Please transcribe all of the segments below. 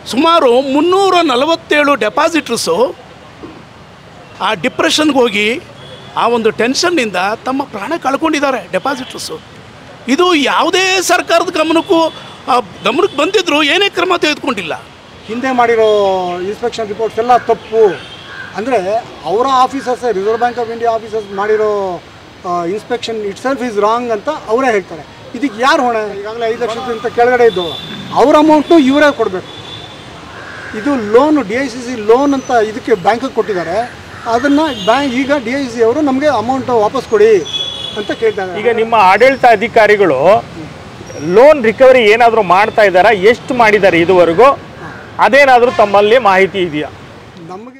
ಸುಮಾರು ಮುನ್ನೂರ ನಲವತ್ತೇಳು ಡೆಪಾಸಿಟ್ರಸ್ಸು ಆ ಡಿಪ್ರೆಷನ್ಗೆ ಹೋಗಿ ಆ ಒಂದು ಟೆನ್ಷನ್ನಿಂದ ತಮ್ಮ ಪ್ರಾಣ ಕಳ್ಕೊಂಡಿದ್ದಾರೆ ಡೆಪಾಸಿಟ್ರಸ್ಸು ಇದು ಯಾವುದೇ ಸರ್ಕಾರದ ಗಮನಕ್ಕೂ ಆ, ಗಮನಕ್ಕೆ ಬಂದಿದ್ದರೂ ಏನೇ ಕ್ರಮ ತೆಗೆದುಕೊಂಡಿಲ್ಲ ಹಿಂದೆ ಮಾಡಿರೋ ಇನ್ಸ್ಪೆಕ್ಷನ್ ರಿಪೋರ್ಟ್ಸ್ ಎಲ್ಲ ತಪ್ಪು ಅಂದರೆ ಅವರ officers Reserve Bank of India officers ಮಾಡಿರೋ inspection itself is wrong ಅಂತ ಅವರೇ ಹೇಳ್ತಾರೆ ಇದಕ್ಕೆ ಯಾರು ಹೊಣೆ ಈಗಾಗಲೇ ಐದು ಲಕ್ಷಕ್ಕಿಂತ ಕೆಳಗಡೆ ಇದ್ದು ಅವ್ರ ಅಮೌಂಟು ಇವರೇ ಕೊಡಬೇಕು ಇದು loan D I C C loan ಅಂತ ಇದಕ್ಕೆ ಬ್ಯಾಂಕಿಗೆ ಕೊಟ್ಟಿದ್ದಾರೆ ಅದನ್ನು ಬ್ಯಾಂಕ್ ಈಗ ಡಿ ಐ ಸಿ ಅವರು ನಮಗೆ ಅಮೌಂಟ್ ವಾಪಸ್ ಕೊಡಿ ಅಂತ ಕೇಳ್ತಾರೆ ಈಗ ನಿಮ್ಮ ಆಡಳಿತ ಅಧಿಕಾರಿಗಳು ಲೋನ್ ರಿಕವರಿ ಏನಾದರೂ ಮಾಡ್ತಾ ಇದ್ದಾರಾ ಎಷ್ಟು ಮಾಡಿದ್ದಾರೆ ಇದುವರೆಗೂ ಅದೇನಾದರೂ ತಮ್ಮಲ್ಲಿ ಮಾಹಿತಿ ಇದೆಯಾ ನಮಗೆ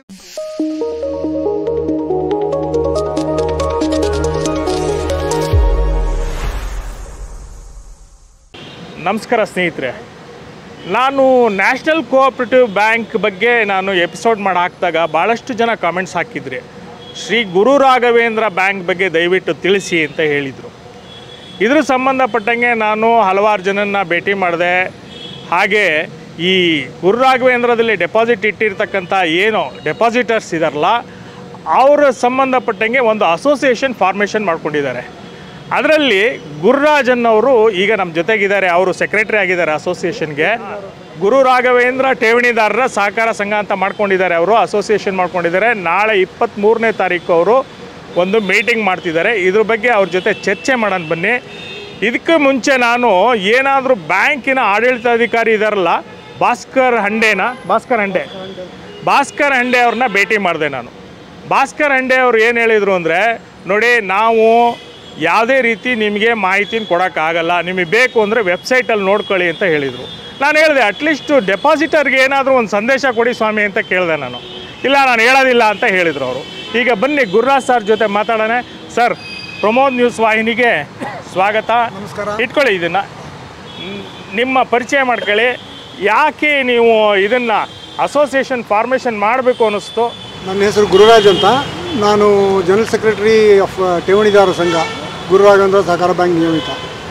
ನಮಸ್ಕಾರ ಸ್ನೇಹಿತರೆ ನಾನು ನ್ಯಾಷನಲ್ ಕೋಆಪ್ರೇಟಿವ್ ಬ್ಯಾಂಕ್ ಬಗ್ಗೆ ನಾನು ಎಪಿಸೋಡ್ ಮಾಡಿ ಹಾಕಿದಾಗ ಭಾಳಷ್ಟು ಜನ ಕಾಮೆಂಟ್ಸ್ ಹಾಕಿದ್ರಿ ಶ್ರೀ ಗುರು ರಾಘವೇಂದ್ರ ಬ್ಯಾಂಕ್ ಬಗ್ಗೆ ದಯವಿಟ್ಟು ತಿಳಿಸಿ ಅಂತ ಹೇಳಿದರು ಇದ್ರ ಸಂಬಂಧಪಟ್ಟಂಗೆ ನಾನು ಹಲವಾರು ಜನನ್ನ ಭೇಟಿ ಮಾಡಿದೆ ಹಾಗೆ ಈ ಗುರು ರಾಘವೇಂದ್ರದಲ್ಲಿ ಡೆಪಾಸಿಟ್ ಇಟ್ಟಿರ್ತಕ್ಕಂಥ ಏನು ಡೆಪಾಸಿಟರ್ಸ್ ಇದಾರಲ್ಲ ಅವರ ಸಂಬಂಧಪಟ್ಟಂಗೆ ಒಂದು ಅಸೋಸಿಯೇಷನ್ ಫಾರ್ಮೇಷನ್ ಮಾಡ್ಕೊಂಡಿದ್ದಾರೆ ಅದರಲ್ಲಿ ಗುರುರಾಜನ್ ಅವರು ಈಗ ನಮ್ಮ ಜೊತೆಗಿದ್ದಾರೆ ಅವರು ಸೆಕ್ರೆಟರಿ ಆಗಿದ್ದಾರೆ ಅಸೋಸಿಯೇಷನ್ಗೆ ಗುರು ರಾಘವೇಂದ್ರ ಠೇವಣಿದಾರರ ಸಹಕಾರ ಸಂಘ ಅಂತ ಮಾಡ್ಕೊಂಡಿದ್ದಾರೆ ಅವರು ಅಸೋಸಿಯೇಷನ್ ಮಾಡ್ಕೊಂಡಿದ್ದಾರೆ ನಾಳೆ ಇಪ್ಪತ್ತ್ಮೂರನೇ ತಾರೀಕು ಅವರು ಒಂದು ಮೀಟಿಂಗ್ ಮಾಡ್ತಿದ್ದಾರೆ ಇದ್ರ ಬಗ್ಗೆ ಅವ್ರ ಜೊತೆ ಚರ್ಚೆ ಮಾಡೋಣ ಬನ್ನಿ ಇದಕ್ಕೆ ಮುಂಚೆ ನಾನು ಏನಾದರೂ ಬ್ಯಾಂಕಿನ ಆಡಳಿತಾಧಿಕಾರಿ ಇದಾರಲ್ಲ ಭಾಸ್ಕರ್ ಹಂಡೇನ ಭಾಸ್ಕರ್ ಹಂಡೆ ಭಾಸ್ಕರ್ ಹಂಡೆ ಅವ್ರನ್ನ ಭೇಟಿ ಮಾಡಿದೆ ನಾನು ಭಾಸ್ಕರ್ ಹಂಡೆ ಅವ್ರು ಏನು ಹೇಳಿದರು ಅಂದರೆ ನೋಡಿ ನಾವು ಯಾವುದೇ ರೀತಿ ನಿಮಗೆ ಮಾಹಿತಿನ ಕೊಡೋಕ್ಕಾಗಲ್ಲ ನಿಮಗೆ ಬೇಕು ಅಂದರೆ ವೆಬ್ಸೈಟಲ್ಲಿ ನೋಡ್ಕೊಳ್ಳಿ ಅಂತ ಹೇಳಿದರು ನಾನು ಹೇಳಿದೆ ಅಟ್ಲೀಸ್ಟ್ ಡೆಪಾಸಿಟರ್ಗೆ ಏನಾದರೂ ಒಂದು ಸಂದೇಶ ಕೊಡಿ ಸ್ವಾಮಿ ಅಂತ ಕೇಳಿದೆ ನಾನು ಇಲ್ಲ ನಾನು ಹೇಳೋದಿಲ್ಲ ಅಂತ ಹೇಳಿದರು ಅವರು ಈಗ ಬನ್ನಿ ಗುರುರಾಜ್ ಸರ್ ಜೊತೆ ಮಾತಾಡೋಣ ಸರ್ ಪ್ರಮೋದ್ ನ್ಯೂಸ್ ವಾಹಿನಿಗೆ ಸ್ವಾಗತ ನಮಸ್ಕಾರ. ಇಟ್ಕೊಳ್ಳಿ ಇದನ್ನು ನಿಮ್ಮ ಪರಿಚಯ ಮಾಡ್ಕೊಳ್ಳಿ ಯಾಕೆ ನೀವು ಇದನ್ನು ಅಸೋಸಿಯೇಷನ್ ಫಾರ್ಮೇಷನ್ ಮಾಡಬೇಕು ಅನ್ನಿಸ್ತು ನನ್ನ ಹೆಸರು ಗುರುರಾಜ್ ಅಂತ ನಾನು ಜನರಲ್ ಸೆಕ್ರೆಟರಿ ಆಫ್ ಠೇವಣಿದಾರ ಸಂಘ ಗುರುರಾಘವೇಂದ್ರ ಸಹಕಾರ ಬ್ಯಾಂಕ್ ನಿಯಮಿತ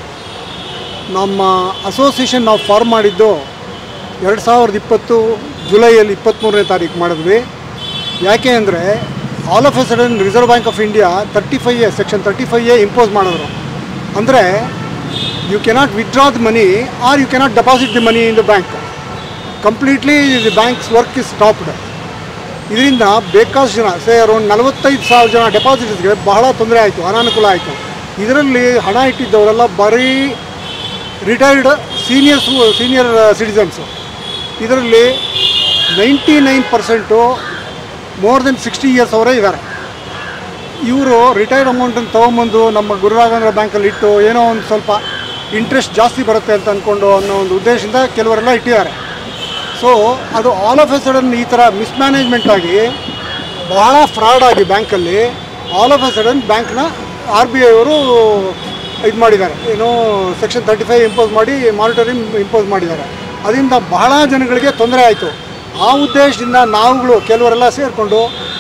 ನಮ್ಮ ಅಸೋಸಿಯೇಷನ್ ನಾವು ಫಾರ್ಮ್ ಮಾಡಿದ್ದು ಎರಡು ಸಾವಿರದ ಇಪ್ಪತ್ತು ಜುಲೈಯಲ್ಲಿ ಇಪ್ಪತ್ತ್ಮೂರನೇ ತಾರೀಕು ಮಾಡಿದ್ವಿ ಯಾಕೆ ಅಂದರೆ all of a sudden Reserve Bank of India thirty five A section thirty five A impose ಮಾಡಿದ್ರು ಅಂದರೆ you cannot withdraw the money or you cannot deposit the money in the bank completely the banks work is stopped ಇದರಿಂದ ಬೇಕಾದಷ್ಟು ಜನ ಸೇ around ನಲವತ್ತೈದು ಸಾವಿರ ಜನ ಡೆಪಾಸಿಟ್ಸ್ಗೆ ಬಹಳ ತೊಂದರೆ ಆಯಿತು ಅನಾನುಕೂಲ ಆಯಿತು ಇದರಲ್ಲಿ ಹಣ ಇಟ್ಟಿದ್ದವರೆಲ್ಲ ಬರೀ ರಿಟೈರ್ಡ್ ಸೀನಿಯರ್ಸ್ ಸೀನಿಯರ್ ಸಿಟಿಸನ್ಸು ಇದರಲ್ಲಿ ninety nine percent more than sixty years ಅವರೇ ಇದ್ದಾರೆ ಇವರು ರಿಟೈರ್ಡ್ ಅಮೌಂಟನ್ನು ತೊಗೊಂಬಂದು ನಮ್ಮ ಗುರುರಾಘವೇಂದ್ರ ಬ್ಯಾಂಕಲ್ಲಿ ಇಟ್ಟು ಏನೋ ಒಂದು ಸ್ವಲ್ಪ ಇಂಟ್ರೆಸ್ಟ್ ಜಾಸ್ತಿ ಬರುತ್ತೆ ಅಂತ ಅಂದ್ಕೊಂಡು ಅನ್ನೋ ಒಂದು ಉದ್ದೇಶದಿಂದ ಕೆಲವರೆಲ್ಲ ಇಟ್ಟಿದ್ದಾರೆ ಸೊ ಅದು ಆಲ್ ಆಫ್ ಎ ಸಡನ್ ಈ ಥರ ಮಿಸ್ಮ್ಯಾನೇಜ್ಮೆಂಟ್ ಆಗಿ ಬಹಳ ಫ್ರಾಡ್ ಆಗಿ ಬ್ಯಾಂಕಲ್ಲಿ ಆಲ್ ಆಫ್ ಎ ಸಡನ್ ಬ್ಯಾಂಕ್ನ ಆರ್ ಬಿ ಐ ಅವರು ಇದು ಮಾಡಿದ್ದಾರೆ ಏನು ಸೆಕ್ಷನ್ ತರ್ಟಿ ಫೈವ್ ಇಂಪೋಸ್ ಮಾಡಿ ಮಾನಿಟರಿಂಗ್ ಇಂಪೋಸ್ ಮಾಡಿದ್ದಾರೆ ಅದರಿಂದ ಬಹಳ ಜನಗಳಿಗೆ ತೊಂದರೆ ಆಯಿತು ಆ ಉದ್ದೇಶದಿಂದ ನಾವುಗಳು ಕೆಲವರೆಲ್ಲ ಸೇರಿಕೊಂಡು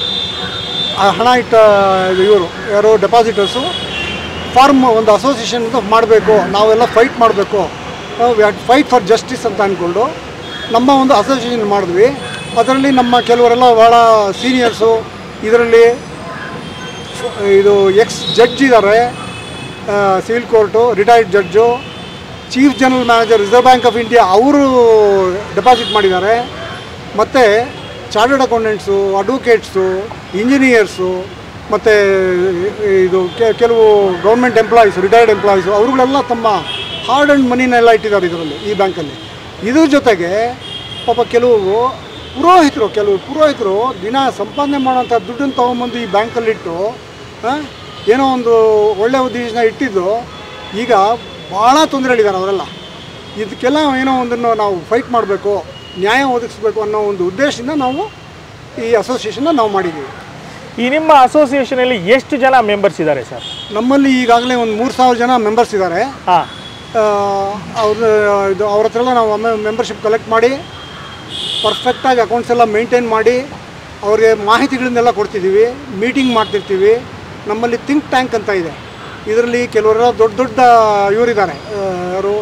ಆ ಹಣ ಇಟ್ಟ ಇವರು ಯಾರು ಡೆಪಾಸಿಟರ್ಸು ಫಾರ್ಮ್ ಒಂದು ಅಸೋಸಿಯೇಷನ್ ಅಂತ ಮಾಡಬೇಕು ನಾವೆಲ್ಲ ಫೈಟ್ ಮಾಡಬೇಕು ಫೈಟ್ ಫಾರ್ ಜಸ್ಟಿಸ್ ಅಂತ ಅಂದ್ಕೊಂಡು ನಮ್ಮ ಒಂದು ಅಸೋಸಿಯೇಷನ್ ಮಾಡಿದ್ವಿ ಅದರಲ್ಲಿ ನಮ್ಮ ಕೆಲವರೆಲ್ಲ ಭಾಳ ಸೀನಿಯರ್ಸು ಇದರಲ್ಲಿ ಇದು ಎಕ್ಸ್ ಜಡ್ಜ್ ಇದ್ದಾರೆ civil court retired judge chief general manager Reserve Bank of India ಅವರು ಡೆಪಾಸಿಟ್ ಮಾಡಿದ್ದಾರೆ ಮತ್ತು ಚಾರ್ಟರ್ಡ್ ಅಕೌಂಟೆಂಟ್ಸು ಅಡ್ವೊಕೇಟ್ಸು ಇಂಜಿನಿಯರ್ಸು ಮತ್ತು ಇದು ಕೆ- ಕೆಲವು ಗೌರ್ಮೆಂಟ್ ಎಂಪ್ಲಾಯೀಸ್ ರಿಟೈರ್ಡ್ ಎಂಪ್ಲಾಯೀಸು ಅವರುಗಳೆಲ್ಲ ತಮ್ಮ ಹಾರ್ಡ್ ಆ್ಯಂಡ್ ಮನಿನೆಲ್ಲ ಇಟ್ಟಿದ್ದಾರೆ ಇದರಲ್ಲಿ ಈ ಬ್ಯಾಂಕಲ್ಲಿ ಇದ್ರ ಜೊತೆಗೆ ಪಾಪ ಕೆಲವು ಪುರೋಹಿತರು ಕೆಲವು ಪುರೋಹಿತರು ದಿನ ಸಂಪಾದನೆ ಮಾಡೋಂಥ ದುಡ್ಡನ್ನು ತೊಗೊಂಬಂದು ಈ ಬ್ಯಾಂಕಲ್ಲಿಟ್ಟು ಆ, ಏನೋ ಒಂದು ಒಳ್ಳೆಯ ಉದ್ದೇಶನ ಇಟ್ಟಿದ್ದು ಈಗ ಭಾಳ ತೊಂದರೆಗಳಿದ್ದಾರೆ ಅವರೆಲ್ಲ ಇದಕ್ಕೆಲ್ಲ ಏನೋ ಒಂದನ್ನು ನಾವು ಫೈಟ್ ಮಾಡಬೇಕು ನ್ಯಾಯ ಒದಗಿಸ್ಬೇಕು ಅನ್ನೋ ಒಂದು ಉದ್ದೇಶದಿಂದ ನಾವು ಈ ಅಸೋಸಿಯೇಷನ್ನ ನಾವು ಮಾಡಿದ್ದೀವಿ ಈ ನಿಮ್ಮ ಅಸೋಸಿಯೇಷನಲ್ಲಿ ಎಷ್ಟು ಜನ ಮೆಂಬರ್ಸ್ ಇದ್ದಾರೆ ಸರ್ ನಮ್ಮಲ್ಲಿ ಈಗಾಗಲೇ ಒಂದು ಮೂರು ಸಾವಿರ ಜನ ಮೆಂಬರ್ಸ್ ಇದ್ದಾರೆ ಹಾಂ ಅವ್ರ ಇದು ಅವ್ರ ಹತ್ರ ಎಲ್ಲ ನಾವು ಒಮ್ಮೆ ಮೆಂಬರ್ಶಿಪ್ ಕಲೆಕ್ಟ್ ಮಾಡಿ ಪರ್ಫೆಕ್ಟಾಗಿ ಅಕೌಂಟ್ಸ್ ಎಲ್ಲ ಮೇಂಟೈನ್ ಮಾಡಿ ಅವ್ರಿಗೆ ಮಾಹಿತಿಗಳನ್ನೆಲ್ಲ ಕೊಡ್ತಿದ್ದೀವಿ ಮೀಟಿಂಗ್ ಮಾಡ್ತಿರ್ತೀವಿ ನಮ್ಮಲ್ಲಿ ಥಿಂಕ್ ಟ್ಯಾಂಕ್ ಅಂತ ಇದೆ ಇದರಲ್ಲಿ ಕೆಲವರೆಲ್ಲ ದೊಡ್ಡ ದೊಡ್ಡ ಇವರಿದ್ದಾರೆ ಯಾರು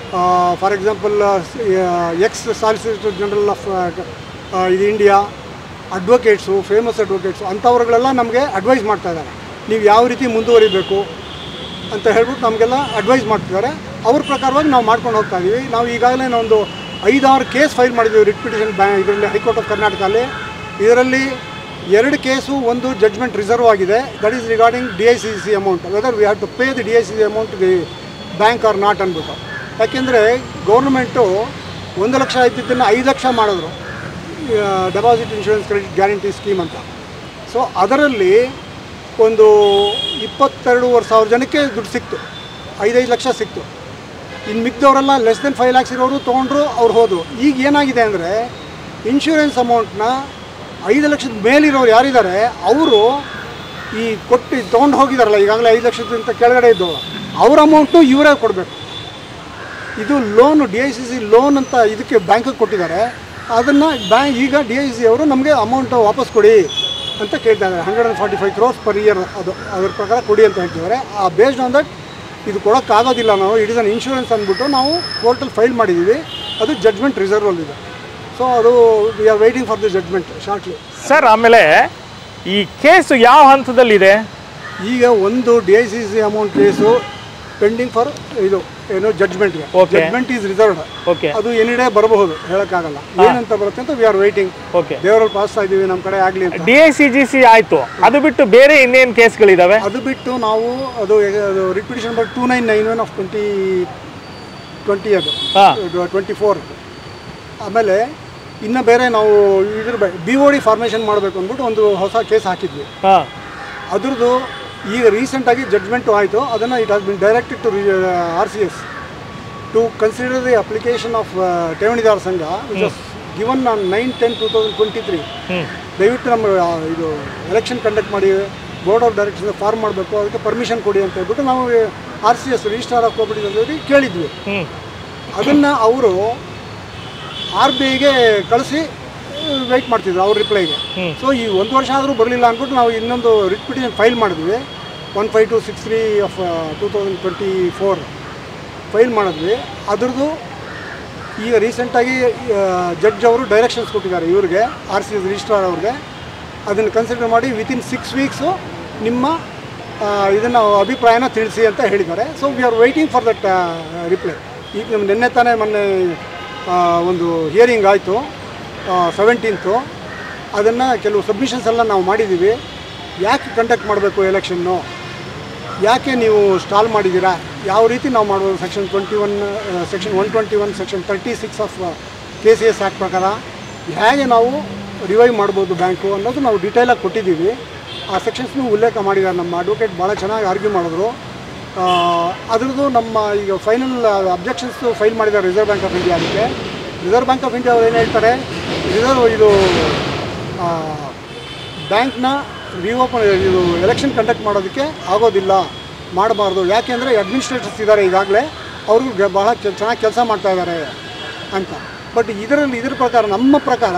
for example ex solicitor general of ಇದು ಇಂಡಿಯಾ ಅಡ್ವೊಕೇಟ್ಸು ಫೇಮಸ್ ಅಡ್ವೊಕೇಟ್ಸು ಅಂಥವ್ರುಗಳೆಲ್ಲ ನಮಗೆ ಅಡ್ವೈಸ್ ಮಾಡ್ತಾ ಇದ್ದಾರೆ ನೀವು ಯಾವ ರೀತಿ ಮುಂದುವರಿಬೇಕು ಅಂತ ಹೇಳ್ಬಿಟ್ಟು ನಮಗೆಲ್ಲ ಅಡ್ವೈಸ್ ಮಾಡ್ತಿದ್ದಾರೆ ಅವ್ರ ಪ್ರಕಾರವಾಗಿ ನಾವು ಮಾಡ್ಕೊಂಡು ಹೋಗ್ತಾ ಇದ್ದೀವಿ ನಾವು ಈಗಾಗಲೇ ಒಂದು ಐದಾರು ಕೇಸ್ ಫೈಲ್ ಮಾಡಿದ್ದೀವಿ ರಿಟ್ ಪಿಟಿಷನ್ ಬ್ಯಾ ಇದರಲ್ಲಿ ಹೈಕೋರ್ಟ್ ಆಫ್ ಕರ್ನಾಟಕದಲ್ಲಿ ಇದರಲ್ಲಿ ಎರಡು ಕೇಸು ಒಂದು ಜಡ್ಜ್ಮೆಂಟ್ ರಿಸರ್ವ್ ಆಗಿದೆ that is regarding D I C C amount whether we have to pay the D I C C amount the bank are not ಅಂದ್ಬಿಟ್ಟು ಯಾಕೆಂದರೆ ಗೌರ್ಮೆಂಟು ಒಂದು ಲಕ್ಷ ಆಯ್ತಿದ್ದನ್ನು ಐದು ಲಕ್ಷ ಮಾಡಿದ್ರು deposit insurance credit guarantee scheme ಅಂತ so ಅದರಲ್ಲಿ ಒಂದು ಇಪ್ಪತ್ತೆರಡೂವರೆ ಸಾವಿರ ಜನಕ್ಕೆ ದುಡ್ಡು ಸಿಕ್ತು ಐದೈದು ಲಕ್ಷ ಸಿಕ್ತು ಇನ್ನು ಮಿಕ್ದವರೆಲ್ಲ ಲೆಸ್ ದೆನ್ ಫೈವ್ ಲ್ಯಾಕ್ಸ್ ಇರೋರು ತೊಗೊಂಡ್ರು ಅವ್ರು ಹೋದರು ಈಗ ಏನಾಗಿದೆ ಅಂದರೆ ಇನ್ಶೂರೆನ್ಸ್ ಅಮೌಂಟ್ನ ಐದು ಲಕ್ಷದ ಮೇಲಿರೋರು ಯಾರಿದ್ದಾರೆ ಅವರು ಈ ಕೊಟ್ಟು ತೊಗೊಂಡು ಹೋಗಿದಾರಲ್ಲ ಈಗಾಗಲೇ ಐದು ಲಕ್ಷಕ್ಕಿಂತ ಕೆಳಗಡೆ ಇದ್ದವರು ಅವ್ರ ಅಮೌಂಟ್ನು ಇವರೇ ಕೊಡಬೇಕು ಇದು loan D I C C loan ಅಂತ ಇದಕ್ಕೆ ಬ್ಯಾಂಕಿಗೆ ಕೊಟ್ಟಿದ್ದಾರೆ ಅದನ್ನು ಬ್ಯಾಂಕ್ ಈಗ ಡಿ ಐ ಸಿ ಅವರು ನಮಗೆ ಅಮೌಂಟ್ ವಾಪಸ್ ಕೊಡಿ ಅಂತ ಕೇಳ್ತಾ ಇದ್ದಾರೆ hundred and forty five crores per year ಅದು ಅದ್ರ ಪ್ರಕಾರ ಕೊಡಿ ಅಂತ ಹೇಳ್ತಿದ್ದಾರೆ ಆ ಬೇಸ್ಡ್ ಆನ್ ದಟ್ ಇದು ಕೊಡೋಕ್ಕಾಗೋದಿಲ್ಲ ನಾವು ಇಟ್ ಇಸ್ ಅನ್ ಇನ್ಶೂರೆನ್ಸ್ ಅಂದ್ಬಿಟ್ಟು ನಾವು ಕೋರ್ಟಲ್ಲಿ ಫೈಲ್ ಮಾಡಿದ್ದೀವಿ ಅದು ಜಡ್ಜ್ಮೆಂಟ್ ರಿಸರ್ವಲ್ಲಿದೆ ಸೊ ಅದು we are waiting for the judgement shortly sir ಆಮೇಲೆ ಈ ಕೇಸು ಯಾವ ಹಂತದಲ್ಲಿದೆ ಈಗ ಒಂದು D I C C amount case pending for ಇದು ಏನು ಜಡ್ಜ್ಮೆಂಟ್ಗೆ Okay. Judgement is reserved okay ಅದು ಎನಿ ಡೇ ಬರಬಹುದು ಹೇಳಕ್ಕಾಗಲ್ಲ ಏನಂತ ಬರುತ್ತೆ ಅಂತ ವಿ ಆರ್ ವೈಟಿಂಗ್ ಓಕೆ ದೇವರಲ್ಲಿ ಪಾಸ್ತಾ ಇದೀವಿ ನಮ್ಮ ಕಡೆ ಆಗಲಿ ಅಂತ D I C G C ಆಯಿತು ಅದು ಬಿಟ್ಟು ಬೇರೆ ಇನ್ನೇನು ಕೇಸ್ಗಳಿದಾವೆ ಅದು ಬಿಟ್ಟು ನಾವು ಅದು ಅದು repetition number two nine nine one of twenty twenty ಅದು ಹಾಂ ಟ್ವೆಂಟಿ ಫೋರ್ ಆಮೇಲೆ ಇನ್ನು ಬೇರೆ ನಾವು ಇದ್ರ ಬಿ ಒ ಡಿ ಫಾರ್ಮೇಷನ್ ಮಾಡಬೇಕು ಅಂದ್ಬಿಟ್ಟು ಒಂದು ಹೊಸ ಕೇಸ್ ಹಾಕಿದ್ವಿ ಹಾಂ ಅದ್ರದ್ದು ಈಗ ರೀಸೆಂಟಾಗಿ ಜಡ್ಜ್ಮೆಂಟು ಆಯಿತು ಅದನ್ನು it has been directed to R C S to consider the application of ಠೇವಣಿದಾರ ಸಂಘ which was given on nine ten two thousand twenty three ಹ್ಞೂ ದಯವಿಟ್ಟು ನಮ್ಮ ಆ, ಇದು ಎಲೆಕ್ಷನ್ ಕಂಡಕ್ಟ್ ಮಾಡಿ ಬೋರ್ಡ್ ಆಫ್ ಡೈರೆಕ್ಟರ್ಸ್ ಫಾರ್ಮ್ ಮಾಡಬೇಕು ಅದಕ್ಕೆ ಪರ್ಮಿಷನ್ ಕೊಡಿ ಅಂತ ಹೇಳ್ಬಿಟ್ಟು ನಾವು R C S registrar of cooperative ಕೇಳಿದ್ವಿ ಹ್ಞೂ ಅದನ್ನು ಅವರು ಆರ್ ಬಿ ಐಗೆ ಕಳಿಸಿ ವೆಯ್ಟ್ ಮಾಡ್ತಿದ್ರು ಅವ್ರ ರಿಪ್ಲೈಗೆ ಹ್ಮ್. ಸೊ ಈ ಒಂದು ವರ್ಷ ಆದರೂ ಬರಲಿಲ್ಲ ಅಂದ್ಬಿಟ್ಟು ನಾವು ಇನ್ನೊಂದು ರಿಟ್ ಪಿಟಿಷನ್ ಫೈಲ್ ಮಾಡಿದ್ವಿ one five two six three of two thousand twenty four file ಮಾಡಿದ್ವಿ ಅದ್ರದ್ದು ಈಗ ರೀಸೆಂಟಾಗಿ ಜಡ್ಜ್ ಅವರು ಡೈರೆಕ್ಷನ್ಸ್ ಕೊಟ್ಟಿದ್ದಾರೆ ಇವ್ರಿಗೆ ಆರ್ ಸಿ ರಿಜಿಸ್ಟ್ರಾರ್ ಅವ್ರಿಗೆ ಅದನ್ನು ಕನ್ಸಿಡರ್ ಮಾಡಿ ವಿತಿನ್ ಸಿಕ್ಸ್ ವೀಕ್ಸು ನಿಮ್ಮ ಇದನ್ನು ಅಭಿಪ್ರಾಯನ ತಿಳಿಸಿ ಅಂತ ಹೇಳಿದ್ದಾರೆ so we are waiting for that reply ಈಗ ನಮ್ಮ ನಿನ್ನೆ ತಾನೇ ಮೊನ್ನೆ ಆ, ಒಂದು ಹಿಯರಿಂಗ್ ಆಯಿತು ಸೆವೆಂಟೀನ್ತು ಅದನ್ನು ಕೆಲವು ಸಬ್ಮಿಷನ್ಸ್ ಎಲ್ಲ ನಾವು ಮಾಡಿದ್ದೀವಿ ಯಾಕೆ ಕಂಡಕ್ಟ್ ಮಾಡಬೇಕು ಎಲೆಕ್ಷನ್ನು ಯಾಕೆ ನೀವು ಸ್ಟಾಲ್ ಮಾಡಿದ್ದೀರಾ ಯಾವ ರೀತಿ ನಾವು ಮಾಡ್ಬೋದು section twenty one section one twenty one section thirty six of K C S act ಪ್ರಕಾರ ಹೇಗೆ ನಾವು ರಿವೈವ್ ಮಾಡ್ಬೋದು ಬ್ಯಾಂಕು ಅನ್ನೋದು ನಾವು ಡೀಟೇಲಾಗಿ ಕೊಟ್ಟಿದ್ದೀವಿ ಆ ಸೆಕ್ಷನ್ಸ್ನು ಉಲ್ಲೇಖ ಮಾಡಿದ್ದಾರೆ ನಮ್ಮ ಅಡ್ವೊಕೇಟ್ ಭಾಳ ಚೆನ್ನಾಗಿ ಆರ್ಗ್ಯೂ ಮಾಡಿದ್ರು ಆ, ಅದ್ರದ್ದು ನಮ್ಮ ಈಗ ಫೈನಲ್ ಅಬ್ಜೆಕ್ಷನ್ಸ್ ಫೈಲ್ ಮಾಡಿದ್ದಾರೆ ರಿಸರ್ವ್ ಬ್ಯಾಂಕ್ ಆಫ್ ಇಂಡಿಯಾ ಅದಕ್ಕೆ ರಿಸರ್ವ್ ಬ್ಯಾಂಕ್ ಆಫ್ ಇಂಡಿಯಾ ಅವ್ರು ಏನು ಹೇಳ್ತಾರೆ ರಿಸರ್ವ್ ಇದು ಆ, ಬ್ಯಾಂಕ್ನ ರಿಓಪನ್ ಇದು ಎಲೆಕ್ಷನ್ ಕಂಡಕ್ಟ್ ಮಾಡೋದಕ್ಕೆ ಆಗೋದಿಲ್ಲ ಮಾಡಬಾರ್ದು ಯಾಕೆಂದರೆ ಅಡ್ಮಿನಿಸ್ಟ್ರೇಟರ್ಸ್ ಇದ್ದಾರೆ ಈಗಾಗಲೇ ಅವರು ಗ- ಬಹಳ ಕೆ- ಚೆನ್ನಾಗಿ ಕೆಲಸ ಮಾಡ್ತಾ ಇದ್ದಾರೆ ಅಂತ ಬಟ್ ಇದರಲ್ಲಿ ಇದ್ರ ಪ್ರಕಾರ ನಮ್ಮ ಪ್ರಕಾರ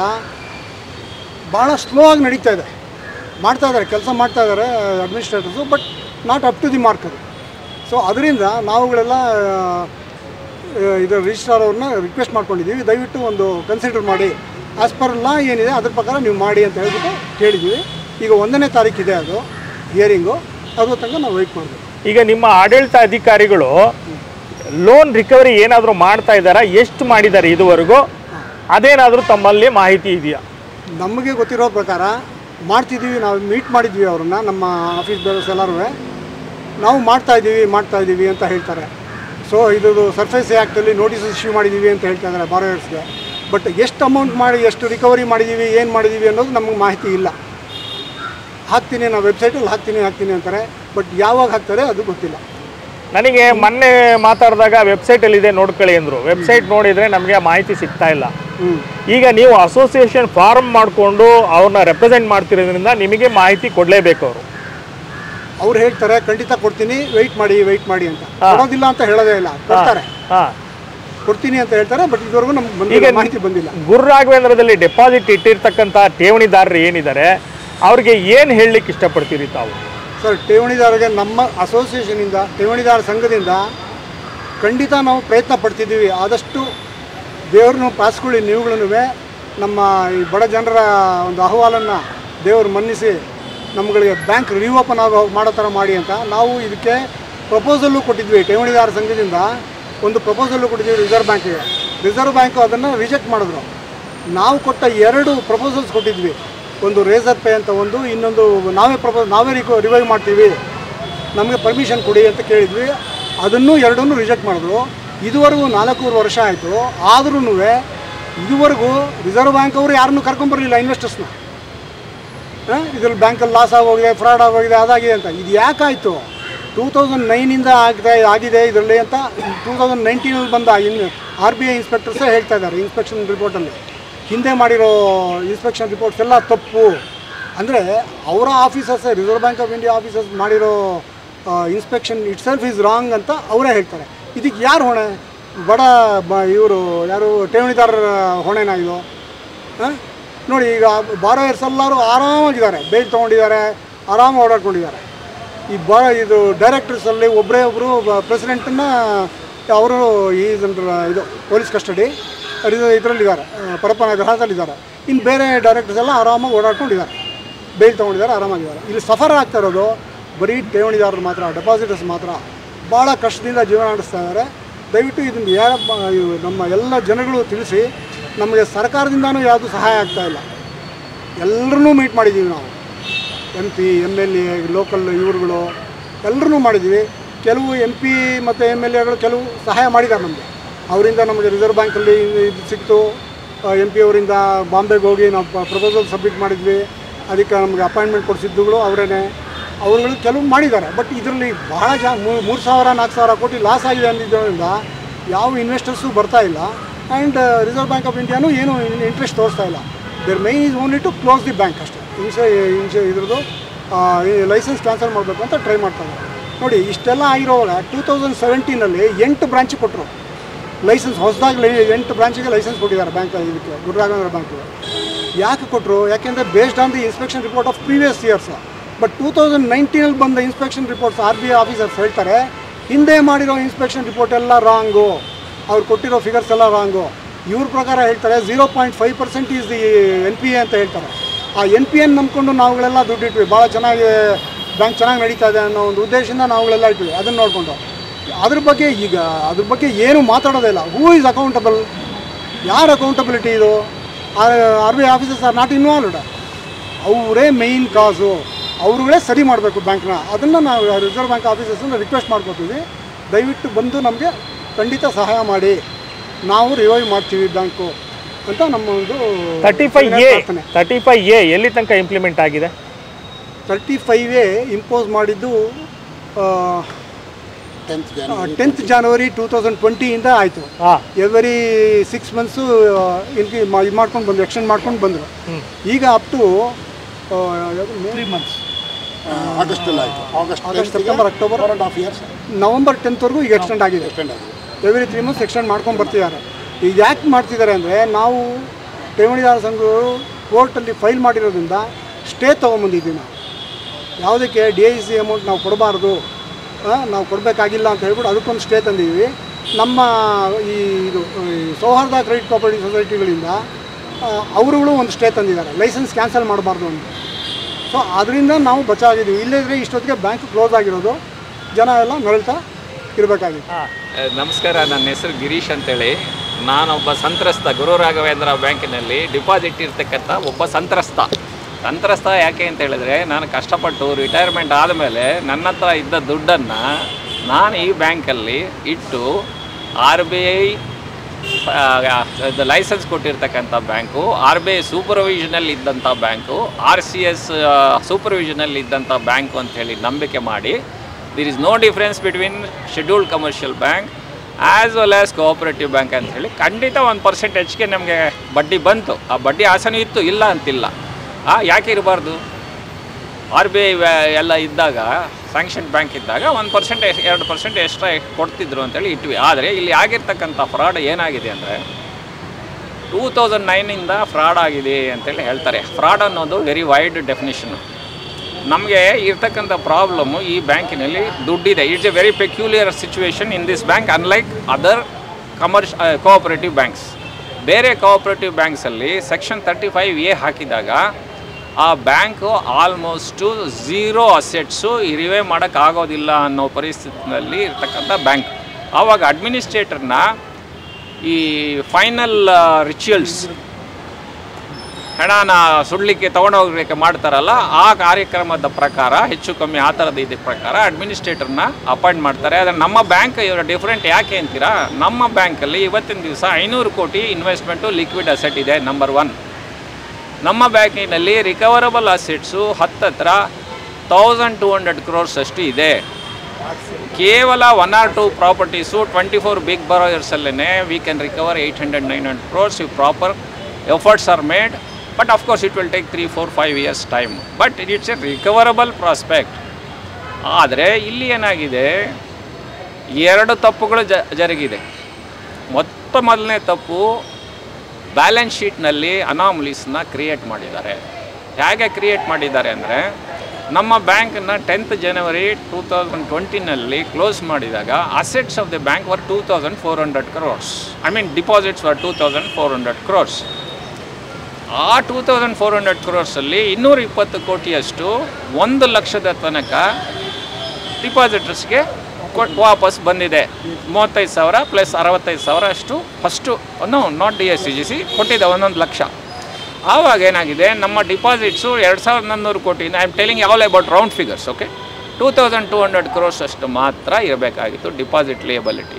ಭಾಳ ಸ್ಲೋ ಆಗಿ ನಡೀತಾ ಇದೆ ಮಾಡ್ತಾ ಇದ್ದಾರೆ ಕೆಲಸ ಮಾಡ್ತಾ ಇದ್ದಾರೆ administrators but not up to the mark ಅದು ಸೊ ಅದರಿಂದ ನಾವುಗಳೆಲ್ಲ ಆ, ಇದು ರಿಜಿಸ್ಟ್ರಾರ್ ಅವ್ರನ್ನ ರಿಕ್ವೆಸ್ಟ್ ಮಾಡ್ಕೊಂಡಿದ್ದೀವಿ ದಯವಿಟ್ಟು ಒಂದು ಕನ್ಸಿಡರ್ ಮಾಡಿ ಆಸ್ ಪರ್ ಲಾ ಏನಿದೆ ಅದ್ರ ಪ್ರಕಾರ ನೀವು ಮಾಡಿ ಅಂತ ಹೇಳ್ಬಿಟ್ಟು ಕೇಳಿದ್ದೀವಿ ಈಗ ಒಂದನೇ ತಾರೀಕಿದೆ ಅದು ಹಿಯರಿಂಗು ಅದ್ರ ತನಕ ನಾವು ವೆಯ್ಟ್ ಮಾಡಬೇಕು ಈಗ ನಿಮ್ಮ ಆಡಳಿತ ಅಧಿಕಾರಿಗಳು ಲೋನ್ ರಿಕವರಿ ಏನಾದರೂ ಮಾಡ್ತಾ ಇದ್ದಾರಾ ಎಷ್ಟು ಮಾಡಿದ್ದಾರೆ ಇದುವರೆಗೂ ಅದೇನಾದರೂ ತಮ್ಮಲ್ಲಿ ಮಾಹಿತಿ ಇದೆಯಾ ನಮಗೆ ಗೊತ್ತಿರೋ ಪ್ರಕಾರ ಮಾಡ್ತಿದ್ದೀವಿ ನಾವು ಮೀಟ್ ಮಾಡಿದ್ವಿ ಅವ್ರನ್ನ ನಮ್ಮ ಆಫೀಸ್ ಬೇರಸ್ ಎಲ್ಲರೂ ನಾವು ಮಾಡ್ತಾ ಇದ್ದೀವಿ ಮಾಡ್ತಾ ಇದ್ದೀವಿ ಅಂತ ಹೇಳ್ತಾರೆ ಸೊ ಇದು ಸರ್ಫೇಸ್ ಆ್ಯಕ್ಟಲ್ಲಿ ನೋಟಿಸ್ ಇಶ್ಯೂ ಮಾಡಿದ್ದೀವಿ ಅಂತ ಹೇಳ್ತಾ ಇದ್ದಾರೆ ಬಾರೋಯರ್ಸ್ಗೆ ಬಟ್ ಎಷ್ಟು ಅಮೌಂಟ್ ಮಾಡಿ ಎಷ್ಟು ರಿಕವರಿ ಮಾಡಿದ್ದೀವಿ ಏನು ಮಾಡಿದ್ದೀವಿ ಅನ್ನೋದು ನಮಗೆ ಮಾಹಿತಿ ಇಲ್ಲ ಹಾಕ್ತೀನಿ ನಾವು ವೆಬ್ಸೈಟಲ್ಲಿ ಹಾಕ್ತೀನಿ ಹಾಕ್ತೀನಿ ಅಂತಾರೆ ಬಟ್ ಯಾವಾಗ ಹಾಕ್ತಾರೆ ಅದು ಗೊತ್ತಿಲ್ಲ ನನಗೆ ಮೊನ್ನೆ ಮಾತಾಡಿದಾಗ ವೆಬ್ಸೈಟಲ್ಲಿ ಇದೆ ನೋಡ್ಕೊಳ್ಳಿ ಅಂದರು ವೆಬ್ಸೈಟ್ ನೋಡಿದರೆ ನಮಗೆ ಮಾಹಿತಿ ಸಿಗ್ತಾ ಇಲ್ಲ ಹ್ಞೂ ಈಗ ನೀವು ಅಸೋಸಿಯೇಷನ್ ಫಾರ್ಮ್ ಮಾಡಿಕೊಂಡು ಅವ್ರನ್ನ ರೆಪ್ರೆಸೆಂಟ್ ಮಾಡ್ತಿರೋದ್ರಿಂದ ನಿಮಗೆ ಮಾಹಿತಿ ಕೊಡಲೇಬೇಕು ಅವರು ಅವ್ರು ಹೇಳ್ತಾರೆ ಖಂಡಿತ ಕೊಡ್ತೀನಿ ವೆಯ್ಟ್ ಮಾಡಿ ವೆಯ್ಟ್ ಮಾಡಿ ಅಂತ ಕೊಡೋದಿಲ್ಲ ಅಂತ ಹೇಳೋದೇ ಇಲ್ಲ ಕೊಡ್ತಾರೆ ಹಾಂ ಕೊಡ್ತೀನಿ ಅಂತ ಹೇಳ್ತಾರೆ ಬಟ್ ಇದುವರೆಗೂ ನಮ್ಗೆ ಈಗ ಬಂದಿಲ್ಲ ಮಾಹಿತಿ ಬಂದಿಲ್ಲ ಗುರು ರಾಘವೇಂದ್ರದಲ್ಲಿ ಡೆಪಾಸಿಟ್ ಇಟ್ಟಿರ್ತಕ್ಕಂಥ ಠೇವಣಿದಾರರು ಏನಿದ್ದಾರೆ ಅವ್ರಿಗೆ ಏನು ಹೇಳಲಿಕ್ಕೆ ಇಷ್ಟಪಡ್ತೀರಿ ತಾವು ಸರ್ ಠೇವಣಿದಾರರಿಗೆ ನಮ್ಮ ಅಸೋಸಿಯೇಷನಿಂದ ಠೇವಣಿದಾರ ಸಂಘದಿಂದ ಖಂಡಿತ ನಾವು ಪ್ರಯತ್ನ ಪಡ್ತಿದ್ದೀವಿ ಆದಷ್ಟು ದೇವ್ರನ್ನ ಪಾಸ್ಕೊಳ್ಳಿ ನೀವುಗಳೂ ನಮ್ಮ ಈ ಬಡ ಜನರ ಒಂದು ಅಹವಾಲನ್ನು ದೇವರು ಮನ್ನಿಸಿ ನಮ್ಗಳಿಗೆ ಬ್ಯಾಂಕ್ ರಿಓಪನ್ ಆಗೋ ಮಾಡೋ ಥರ ಮಾಡಿ ಅಂತ ನಾವು ಇದಕ್ಕೆ ಪ್ರಪೋಸಲ್ಲು ಕೊಟ್ಟಿದ್ವಿ ಠೇವಣಿದಾರ ಸಂಘದಿಂದ ಒಂದು ಪ್ರಪೋಸಲ್ಲು ಕೊಟ್ಟಿದ್ವಿ ರಿಸರ್ವ್ ಬ್ಯಾಂಕಿಗೆ ರಿಸರ್ವ್ ಬ್ಯಾಂಕು ಅದನ್ನು ರಿಜೆಕ್ಟ್ ಮಾಡಿದ್ರು ನಾವು ಕೊಟ್ಟ ಎರಡು ಪ್ರಪೋಸಲ್ಸ್ ಕೊಟ್ಟಿದ್ವಿ ಒಂದು ರೇಸರ್ ಪೇ ಅಂತ ಒಂದು ಇನ್ನೊಂದು ನಾವೇ ಪ್ರಪೋಸ್ ನಾವೇ ರಿಕೋ ರಿವೈವ್ ಮಾಡ್ತೀವಿ ನಮಗೆ ಪರ್ಮಿಷನ್ ಕೊಡಿ ಅಂತ ಕೇಳಿದ್ವಿ ಅದನ್ನು ಎರಡನ್ನೂ ರಿಜೆಕ್ಟ್ ಮಾಡಿದ್ರು ಇದುವರೆಗೂ ನಾಲ್ಕೂವರೆ ವರ್ಷ ಆಯಿತು ಆದ್ರೂ ಇದುವರೆಗೂ ರಿಸರ್ವ್ ಬ್ಯಾಂಕ್ ಅವರು ಯಾರನ್ನೂ ಕರ್ಕೊಂಬರಲಿಲ್ಲ ಇನ್ವೆಸ್ಟರ್ಸ್ನ ಇದ್ರಲ್ಲಿ ಬ್ಯಾಂಕಲ್ಲಿ ಲಾಸ್ ಆಗೋಗಿದೆ ಫ್ರಾಡ್ ಆಗೋಗಿದೆ ಅದಾಗಿದೆ ಅಂತ ಇದು ಯಾಕಾಯಿತು ಟೂ ತೌಸಂಡ್ ನೈನಿಂದ ಆಗ್ತಾ ಆಗಿದೆ ಇದರಲ್ಲಿ ಅಂತ ಟೂ ತೌಸಂಡ್ ನೈನ್ಟೀನಲ್ಲಿ ಬಂದ ಇನ್ ಆರ್ ಬಿ ಐ ಇನ್ಸ್ಪೆಕ್ಟರ್ಸೇ ಹೇಳ್ತಾ ಇದ್ದಾರೆ ಇನ್ಸ್ಪೆಕ್ಷನ್ ರಿಪೋರ್ಟಲ್ಲಿ ಹಿಂದೆ ಮಾಡಿರೋ ಇನ್ಸ್ಪೆಕ್ಷನ್ ರಿಪೋರ್ಟ್ಸ್ ಎಲ್ಲ ತಪ್ಪು ಅಂದರೆ ಅವರ officers Reserve Bank of India officers ಮಾಡಿರೋ inspection itself is wrong ಅಂತ ಅವರೇ ಹೇಳ್ತಾರೆ ಇದಕ್ಕೆ ಯಾರು ಹೊಣೆ ಬಡ ಬ ಇವರು ಯಾರು ಠೇವಣಿದಾರರ ಹೊಣೆನಾ ಇದು ಹಾಂ ನೋಡಿ ಈಗ ಬಾರೋಯರ್ಸ್ ಎಲ್ಲರೂ ಆರಾಮಾಗಿದ್ದಾರೆ ಬೇಲ್ ತೊಗೊಂಡಿದ್ದಾರೆ ಆರಾಮ ಓಡಾಡ್ಕೊಂಡಿದ್ದಾರೆ ಈ ಬ ಇದು ಡೈರೆಕ್ಟರ್ಸಲ್ಲಿ ಒಬ್ಬರೇ ಒಬ್ಬರು ಪ್ರೆಸಿಡೆಂಟನ್ನು ಅವರು ಈ ಇದು ಪೊಲೀಸ್ ಕಸ್ಟಡಿ ಇದರಲ್ಲಿದ್ದಾರೆ ಪರಪ್ಪನ ಗ್ರಹದಲ್ಲಿದ್ದಾರೆ ಇನ್ನು ಬೇರೆ ಡೈರೆಕ್ಟರ್ಸ್ ಎಲ್ಲ ಆರಾಮಾಗಿ ಓಡಾಡ್ಕೊಂಡಿದ್ದಾರೆ ಬೇಲ್ ತೊಗೊಂಡಿದ್ದಾರೆ ಆರಾಮಾಗಿದ್ದಾರೆ ಇಲ್ಲಿ ಸಫರ್ ಆಗ್ತಾ ಇರೋದು ಬರೀ ಠೇವಣಿದಾರರು ಮಾತ್ರ ಡೆಪಾಸಿಟರ್ಸ್ ಮಾತ್ರ ಭಾಳ ಕಷ್ಟದಿಂದ ಜೀವನ ನಡೆಸ್ತಾ ಇದ್ದಾರೆ ದಯವಿಟ್ಟು ಇದನ್ನು ಯಾರ ಇವು ನಮ್ಮ ಎಲ್ಲ ಜನಗಳು ತಿಳಿಸಿ ನಮಗೆ ಸರ್ಕಾರದಿಂದನೂ ಯಾವುದು ಸಹಾಯ ಆಗ್ತಾ ಇಲ್ಲ ಎಲ್ಲರನ್ನೂ ಮೀಟ್ ಮಾಡಿದ್ದೀವಿ ನಾವು M P M L A local ಇವ್ರುಗಳು ಎಲ್ಲರನ್ನೂ ಮಾಡಿದ್ದೀವಿ ಕೆಲವು ಎಮ್ ಪಿ ಮತ್ತು ಎಮ್ ಎಲ್ ಎಗಳು ಕೆಲವು ಸಹಾಯ ಮಾಡಿದ್ದಾರೆ ನಮಗೆ ಅವರಿಂದ ನಮಗೆ ರಿಸರ್ವ್ ಬ್ಯಾಂಕಲ್ಲಿ ಇದು ಸಿಕ್ತು ಎಮ್ ಪಿ ಅವರಿಂದ ಬಾಂಬೆಗೆ ಹೋಗಿ ನಾವು ಪ್ರಪೋಸಲ್ ಸಬ್ಮಿಟ್ ಮಾಡಿದ್ವಿ ಅದಕ್ಕೆ ನಮಗೆ ಅಪಾಯಿಂಟ್ಮೆಂಟ್ ಕೊಡಿಸಿದ್ದುಗಳು ಅವರೇ ಅವರುಗಳು ಕೆಲವು ಮಾಡಿದ್ದಾರೆ ಬಟ್ ಇದರಲ್ಲಿ ಬಹಳ ಜಾ ಮೂರು ಸಾವಿರ ನಾಲ್ಕು ಸಾವಿರ ಕೋಟಿ ಲಾಸ್ ಆಗಿದೆ ಅಂದಿದ್ದರಿಂದ ಯಾವ ಇನ್ವೆಸ್ಟರ್ಸು ಬರ್ತಾ ಇಲ್ಲ ಆ್ಯಂಡ್ ರಿಸರ್ವ್ ಬ್ಯಾಂಕ್ ಆಫ್ ಇಂಡಿಯಾನು ಏನು ಇಂಟ್ರೆಸ್ಟ್ ತೋರಿಸ್ತಾ ಇಲ್ಲ their main is only to close the bank ಅಷ್ಟೇ ಇನ್ಸೆ ಇನ್ಸೆ ಇದ್ರದ್ದು ಲೈಸೆನ್ಸ್ ಕ್ಯಾನ್ಸಲ್ ಮಾಡಬೇಕು ಅಂತ ಟ್ರೈ ಮಾಡ್ತಾರೆ ನೋಡಿ ಇಷ್ಟೆಲ್ಲ ಆಗಿರೋವಾಗ ಟೂ ತೌಸಂಡ್ ಸೆವೆಂಟೀನಲ್ಲಿ ಎಂಟು ಬ್ರಾಂಚ್ ಕೊಟ್ಟರು ಲೈಸೆನ್ಸ್ ಹೊಸದಾಗಿ ಎಂಟು ಬ್ರಾಂಚಿಗೆ ಲೈಸೆನ್ಸ್ ಕೊಟ್ಟಿದ್ದಾರೆ ಬ್ಯಾಂಕ್ ಇದಕ್ಕೆ ಗುರುರಾಘವೇಂದ್ರ ಬ್ಯಾಂಕಿಗೆ ಯಾಕೆ ಕೊಟ್ಟರು ಯಾಕೆಂದರೆ based on the inspection report of previous years but two thousand ನೈನ್ಟೀನಲ್ಲಿ ಬಂದ inspection reports R B I officers ಹೇಳ್ತಾರೆ ಹಿಂದೆ ಮಾಡಿರೋ ಇನ್ಸ್ಪೆಕ್ಷನ್ ರಿಪೋರ್ಟ್ ಎಲ್ಲ ರಾಂಗು ಅವ್ರು ಕೊಟ್ಟಿರೋ ಫಿಗರ್ಸ್ ಎಲ್ಲ ರಾಂಗು ಇವ್ರ ಪ್ರಕಾರ ಹೇಳ್ತಾರೆ zero point five percent is the N P A ಅಂತ ಹೇಳ್ತಾರೆ ಆ ಎನ್ ಪಿ ಎನ್ ನಂಬ್ಕೊಂಡು ನಾವುಗಳೆಲ್ಲ ದುಡ್ಡಿಟ್ವಿ ಭಾಳ ಚೆನ್ನಾಗಿ ಬ್ಯಾಂಕ್ ಚೆನ್ನಾಗಿ ನಡೀತಾ ಇದೆ ಅನ್ನೋ ಒಂದು ಉದ್ದೇಶದಿಂದ ನಾವುಗಳೆಲ್ಲ ಇಟ್ವಿ ಅದನ್ನು ನೋಡಿಕೊಂಡು ಅದ್ರ ಬಗ್ಗೆ ಈಗ ಅದ್ರ ಬಗ್ಗೆ ಏನು ಮಾತಾಡೋದೇ ಇಲ್ಲ ಹೂ ಇಸ್ ಅಕೌಂಟಬಲ್ ಯಾರು ಅಕೌಂಟಬಿಲಿಟಿ ಇದು R B I officers are not involved ಅವರೇ ಮೇಯ್ನ್ ಕಾಸು ಅವ್ರುಗಳೇ ಸರಿ ಮಾಡಬೇಕು ಬ್ಯಾಂಕ್ನ ಅದನ್ನು ನಾವು ರಿಸರ್ವ್ ಬ್ಯಾಂಕ್ ಆಫೀಸರ್ಸನ್ನ ರಿಕ್ವೆಸ್ಟ್ ಮಾಡ್ಕೊತೀವಿ ದಯವಿಟ್ಟು ಬಂದು ನಮಗೆ ಖಂಡಿತ ಸಹಾಯ ಮಾಡಿ ನಾವು ರಿವೈವ್ ಮಾಡ್ತೀವಿ ಬ್ಯಾಂಕು ಅಂತ ನಮ್ಮ ಒಂದು ತರ್ಟಿ ಫೈವ್ ಎ ಪ್ರಾರ್ಥನೆ ತರ್ಟಿ ಫೈವ್ ಎ ಎಲ್ಲಿ ತನಕ ಇಂಪ್ಲಿಮೆಂಟ್ ಆಗಿದೆ ತರ್ಟಿ ಫೈವ್ ಎ ಇಂಪೋಸ್ ಮಾಡಿದ್ದು tenth January tenth January two thousand ಟ್ವೆಂಟಿಯಿಂದ ಆಯಿತು ಹಾಂ ಎವ್ರಿ ಸಿಕ್ಸ್ ಮಂತ್ಸು ಇನ್ಕಿ ಇದು ಮಾಡ್ಕೊಂಡು ಬಂದರು ಎಕ್ಸ್ಟೆಂಡ್ ಮಾಡ್ಕೊಂಡು ಬಂದರು ಈಗ ಅಪ್ ಟು ತ್ರೀ ಮಂತ್ಸ್ ಆಗಸ್ಟಲ್ಲಿ ಆಯಿತು August August September October four and half years November ಟೆಂತ್ವರೆಗೂ ಈಗ ಎಕ್ಸ್ಟೆಂಡ್ ಆಗಿದೆ ಡಿಪೆಂಡ್ ಆಗಿದೆ ಎವ್ರಿ ತ್ರೀ ಮಂತ್ಸ್ ಎಕ್ಸ್ಟೆಂಡ್ ಮಾಡ್ಕೊಂಡು ಬರ್ತಿದ್ದಾರೆ ಈಗ ಯಾಕೆ ಮಾಡ್ತಿದ್ದಾರೆ ಅಂದರೆ ನಾವು ಠೇವಣಿದಾರ ಸಂಘಗಳು ಕೋರ್ಟಲ್ಲಿ ಫೈಲ್ ಮಾಡಿರೋದ್ರಿಂದ ಸ್ಟೇ ತೊಗೊಂಬಂದಿದ್ದೀವಿ ನಾವು ಯಾವುದಕ್ಕೆ ಡಿ ಐ ಸಿ ಅಮೌಂಟ್ ನಾವು ಕೊಡಬಾರ್ದು ಆ, ನಾವು ಕೊಡಬೇಕಾಗಿಲ್ಲ ಅಂತ ಹೇಳ್ಬಿಟ್ಟು ಅದಕ್ಕೊಂದು ಸ್ಟೇ ತಂದಿದ್ದೀವಿ ನಮ್ಮ ಈ ಇದು ಈ ಸೌಹಾರ್ದ ಕ್ರೆಡಿಟ್ ಕೋಪರೇಟಿವ್ ಸೊಸೈಟಿಗಳಿಂದ ಆ, ಅವರುಗಳು ಒಂದು ಸ್ಟೇ ತಂದಿದ್ದಾರೆ ಲೈಸೆನ್ಸ್ ಕ್ಯಾನ್ಸಲ್ ಮಾಡಬಾರ್ದು ಅಂತ ಸೊ ಅದರಿಂದ ನಾವು ಬಚಾಗಿದ್ದೀವಿ ಇಲ್ಲದ್ರೆ ಇಷ್ಟೊತ್ತಿಗೆ ಬ್ಯಾಂಕ್ ಕ್ಲೋಸ್ ಆಗಿರೋದು ಜನ ಎಲ್ಲ ನರಳ್ತಾ ಇರಬೇಕಾಗಿತ್ತು ಏ, ನಮಸ್ಕಾರ ನನ್ನ ಹೆಸರು ಗಿರೀಶ್ ಅಂತೇಳಿ ನಾನೊಬ್ಬ ಸಂತ್ರಸ್ತ ಗುರು ರಾಘವೇಂದ್ರ ಬ್ಯಾಂಕಿನಲ್ಲಿ ಡಿಪಾಸಿಟ್ ಇರ್ತಕ್ಕಂಥ ಒಬ್ಬ ಸಂತ್ರಸ್ತ ಸಂತ್ರಸ್ತ ಯಾಕೆ ಅಂತ ಹೇಳಿದ್ರೆ ನಾನು ಕಷ್ಟಪಟ್ಟು ರಿಟೈರ್ಮೆಂಟ್ ಆದಮೇಲೆ ನನ್ನ ಹತ್ರ ಇದ್ದ ದುಡ್ಡನ್ನು ನಾನು ಈ ಬ್ಯಾಂಕಲ್ಲಿ ಇಟ್ಟು ಆರ್ ಬಿ ಐ ಲೈಸೆನ್ಸ್ ಕೊಟ್ಟಿರ್ತಕ್ಕಂಥ ಬ್ಯಾಂಕು ಆರ್ ಬಿ ಐ ಸೂಪರ್ವಿಷನಲ್ಲಿ ಇದ್ದಂಥ ಬ್ಯಾಂಕು ಆರ್ ಸಿ ಎಸ್ ಸೂಪರ್ವಿಷನಲ್ಲಿ ಇದ್ದಂಥ ಬ್ಯಾಂಕು ಅಂತೇಳಿ ನಂಬಿಕೆ ಮಾಡಿ there is no difference between scheduled commercial bank as well as cooperative bank ಅಂತ ಹೇಳಿ ಖಂಡಿತ ಒಂದು ಪರ್ಸೆಂಟ್ ಹೆಚ್ಚಿಗೆ ನಮಗೆ ಬಡ್ಡಿ ಬಂತು ಆ ಬಡ್ಡಿ ಆಸನೂ ಇತ್ತು ಇಲ್ಲ ಅಂತಿಲ್ಲ ಆ, ಯಾಕೆ ಇರಬಾರ್ದು ಆರ್ ಬಿ ಐ ಎಲ್ಲ ಇದ್ದಾಗ ಸ್ಯಾಂಕ್ಷನ್ ಬ್ಯಾಂಕ್ ಇದ್ದಾಗ ಒಂದು ಪರ್ಸೆಂಟ್ ಎರಡು ಪರ್ಸೆಂಟ್ ಎಕ್ಸ್ಟ್ರಾ ಕೊಡ್ತಿದ್ರು ಅಂತೇಳಿ ಇಟ್ವಿ ಆದರೆ ಇಲ್ಲಿ ಆಗಿರ್ತಕ್ಕಂಥ ಫ್ರಾಡ್ ಏನಾಗಿದೆ ಅಂದರೆ ಟೂ ತೌಸಂಡ್ ನೈನಿಂದ ಫ್ರಾಡ್ ಆಗಿದೆ ಅಂತೇಳಿ ಹೇಳ್ತಾರೆ ಫ್ರಾಡ್ ಅನ್ನೋದು ವೆರಿ ವೈಡ್ ಡೆಫಿನಿಷನು ನಮಗೆ ಇರ್ತಕ್ಕಂಥ ಪ್ರಾಬ್ಲಮ್ಮು ಈ ಬ್ಯಾಂಕಿನಲ್ಲಿ ದುಡ್ಡಿದೆ it's a very peculiar situation in this bank unlike other ಕಮರ್ಷ್ ಕೋಆಪರೇಟಿವ್ ಬ್ಯಾಂಕ್ಸ್ ಬೇರೆ ಕೋಆಪರೇಟಿವ್ ಬ್ಯಾಂಕ್ಸಲ್ಲಿ ಸೆಕ್ಷನ್ ತರ್ಟಿ ಫೈವ್ ಎ ಹಾಕಿದಾಗ ಆ ಬ್ಯಾಂಕು ಆಲ್ಮೋಸ್ಟು ಝೀರೋ ಅಸೆಟ್ಸು ರಿವೇ ಮಾಡೋಕ್ಕಾಗೋದಿಲ್ಲ ಅನ್ನೋ ಪರಿಸ್ಥಿತಿನಲ್ಲಿ ಇರ್ತಕ್ಕಂಥ ಬ್ಯಾಂಕ್ ಆವಾಗ ಅಡ್ಮಿನಿಸ್ಟ್ರೇಟರ್ನ ಈ ಫೈನಲ್ ರಿಚುವಲ್ಸ್ ಹಣನ ಸುಡಲಿಕ್ಕೆ ತೊಗೊಂಡೋಗ್ಲಿಕ್ಕೆ ಮಾಡ್ತಾರಲ್ಲ ಆ ಕಾರ್ಯಕ್ರಮದ ಪ್ರಕಾರ ಹೆಚ್ಚು ಕಮ್ಮಿ ಆ ಥರದ ಇದ್ರ ಪ್ರಕಾರ ಅಡ್ಮಿನಿಸ್ಟ್ರೇಟರ್ನ ಅಪಾಯಿಂಟ್ ಮಾಡ್ತಾರೆ ಆದರೆ ನಮ್ಮ ಬ್ಯಾಂಕ್ ಇವರ ಡಿಫ್ರೆಂಟ್ ಯಾಕೆ ಅಂತೀರಾ ನಮ್ಮ ಬ್ಯಾಂಕಲ್ಲಿ ಇವತ್ತಿನ ದಿವಸ ಐನೂರು ಕೋಟಿ ಇನ್ವೆಸ್ಟ್ಮೆಂಟು ಲಿಕ್ವಿಡ್ ಅಸೆಟ್ ಇದೆ ನಂಬರ್ ಒನ್ ನಮ್ಮ ಬ್ಯಾಂಕಿನಲ್ಲಿ ರಿಕವರಬಲ್ ಅಸೆಟ್ಸು ಹತ್ತತ್ರ ತೌಸಂಡ್ ಟೂ ಹಂಡ್ರೆಡ್ ಕ್ರೋರ್ಸ್ ಅಷ್ಟು ಇದೆ ಕೇವಲ one or two properties twenty four big ಬರೋಯರ್ಸಲ್ಲೇ we can recover eight hundred nine hundred crores if proper efforts are made but of course it will take three four five years time but it's a recoverable prospect ಆದರೆ ಇಲ್ಲಿ ಏನಾಗಿದೆ ಎರಡು ತಪ್ಪುಗಳು ಜ ಜರುಗಿದೆ ಮೊತ್ತ ಮೊದಲನೇ ತಪ್ಪು ಬ್ಯಾಲೆನ್ಸ್ ಶೀಟ್ನಲ್ಲಿ ಅನಾಮಲೀಸ್ನ ಕ್ರಿಯೇಟ್ ಮಾಡಿದ್ದಾರೆ ಹೇಗೆ ಕ್ರಿಯೇಟ್ ಮಾಡಿದ್ದಾರೆ ಅಂದರೆ ನಮ್ಮ ಬ್ಯಾಂಕನ್ನು ಟೆಂತ್ ಜನವರಿ ಟೂ ತೌಸಂಡ್ ಟ್ವೆಂಟಿನಲ್ಲಿ ಕ್ಲೋಸ್ ಮಾಡಿದಾಗ assets of the bank were two thousand four hundred crores I mean deposits were two thousand four hundred crores ಆ ಟೂ ತೌಸಂಡ್ ಫೋರ್ ಹಂಡ್ರೆಡ್ ಕ್ರೋರ್ಸಲ್ಲಿ ಇನ್ನೂರ ಇಪ್ಪತ್ತು ಕೋಟಿಯಷ್ಟು ಒಂದು ಲಕ್ಷದ ತನಕ ಡಿಪಾಸಿಟರ್ಸ್ಗೆ ಕೊಟ್ಟು ವಾಪಸ್ ಬಂದಿದೆ ಮೂವತ್ತೈದು ಸಾವಿರ ಪ್ಲಸ್ ಅರವತ್ತೈದು ಸಾವಿರ ಅಷ್ಟು first no not D S C G C ಕೊಟ್ಟಿದೆ ಒಂದೊಂದು ಲಕ್ಷ ಆವಾಗ ಏನಾಗಿದೆ ನಮ್ಮ ಡಿಪಾಸಿಟ್ಸು ಎರಡು ಸಾವಿರದ ನಾನ್ನೂರು crore I am telling all about round figures okay two thousand two hundred crores ಅಷ್ಟು ಮಾತ್ರ ಇರಬೇಕಾಗಿತ್ತು ಡಿಪಾಸಿಟ್ ಲಿಯಬಲಿಟಿ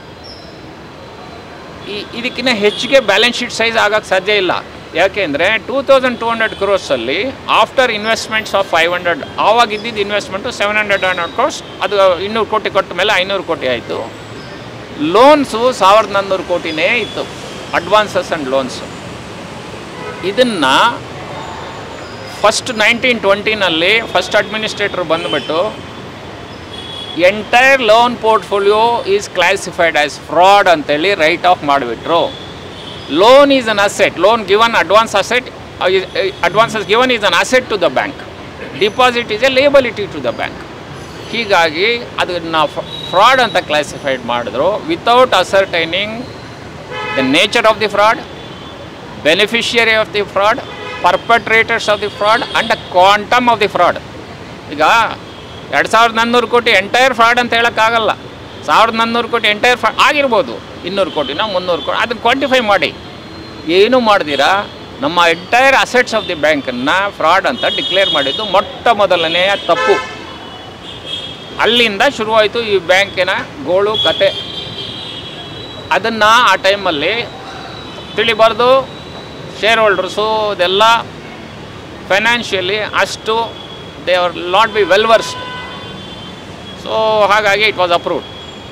ಈ ಇದಕ್ಕಿಂತ ಹೆಚ್ಚಿಗೆ ಬ್ಯಾಲೆನ್ಸ್ ಶೀಟ್ ಸೈಜ್ ಆಗೋಕ್ಕೆ ಸಾಧ್ಯ ಇಲ್ಲ ಯಾಕೆಂದರೆ ಟೂ ತೌಸಂಡ್ ಟೂ ಹಂಡ್ರೆಡ್ ಕ್ರೋರ್ಸಲ್ಲಿ after investments of five hundred ಆವಾಗ ಇದ್ದಿದ್ದು investment seven hundred hundred crores ಅದು ಇನ್ನೂರು ಕೋಟಿ ಕೊಟ್ಟ ಮೇಲೆ ಐನೂರು ಕೋಟಿ ಆಯಿತು ಲೋನ್ಸು ಸಾವಿರದ ನಾನ್ನೂರು ಕೋಟಿನೇ ಇತ್ತು ಅಡ್ವಾನ್ಸಸ್ ಆ್ಯಂಡ್ ಲೋನ್ಸು ಇದನ್ನು ಫಸ್ಟ್ ನೈನ್ಟೀನ್ ಟ್ವೆಂಟಿನಲ್ಲಿ ಫಸ್ಟ್ ಅಡ್ಮಿನಿಸ್ಟ್ರೇಟರ್ ಬಂದುಬಿಟ್ಟು entire loan portfolio is classified as fraud ಅಂತೇಳಿ ರೈಟ್ ಆಫ್ ಮಾಡಿಬಿಟ್ರು loan is an asset loan given advance asset advances given is an asset to the bank deposit is a liability to the bank ಹೀಗಾಗಿ ಅದನ್ನು fraud ಅಂತ classified ಮಾಡಿದ್ರು without ascertaining the nature of the fraud beneficiary of the fraud perpetrators of the fraud and the quantum of the fraud ಈಗ ಎರಡು ಸಾವಿರದ ನಾನ್ನೂರು ಕೋಟಿ entire fraud ಅಂತ ಹೇಳೋಕ್ಕಾಗಲ್ಲ ಸಾವಿರದ ನಾನ್ನೂರು ಕೋಟಿ ಎಂಟೈರ್ ಫ್ರಾಡ್ ಆಗಿರ್ಬೋದು ಇನ್ನೂರು ಕೋಟಿನ ಮುನ್ನೂರು ಕೋಟಿ ಅದನ್ನು ಕ್ವಾಂಟಿಫೈ ಮಾಡಿ ಏನೂ ಮಾಡ್ದಿರಾ ನಮ್ಮ ಎಂಟೈರ್ ಅಸೆಟ್ಸ್ ಆಫ್ ದಿ ಬ್ಯಾಂಕನ್ನು ಫ್ರಾಡ್ ಅಂತ ಡಿಕ್ಲೇರ್ ಮಾಡಿದ್ದು ಮೊಟ್ಟ ಮೊದಲನೆಯ ತಪ್ಪು ಅಲ್ಲಿಂದ ಶುರುವಾಯಿತು ಈ ಬ್ಯಾಂಕಿನ ಗೋಳು ಕತೆ ಅದನ್ನು ಆ ಟೈಮಲ್ಲಿ ತಿಳಿಬಾರ್ದು ಶೇರ್ ಹೋಲ್ಡರ್ಸು ಇದೆಲ್ಲ ಫೈನಾನ್ಷಿಯಲಿ ಅಷ್ಟು they are not be well versed so ಹಾಗಾಗಿ ಇಟ್ ವಾಸ್ ಅಪ್ರೂವ್ಡ್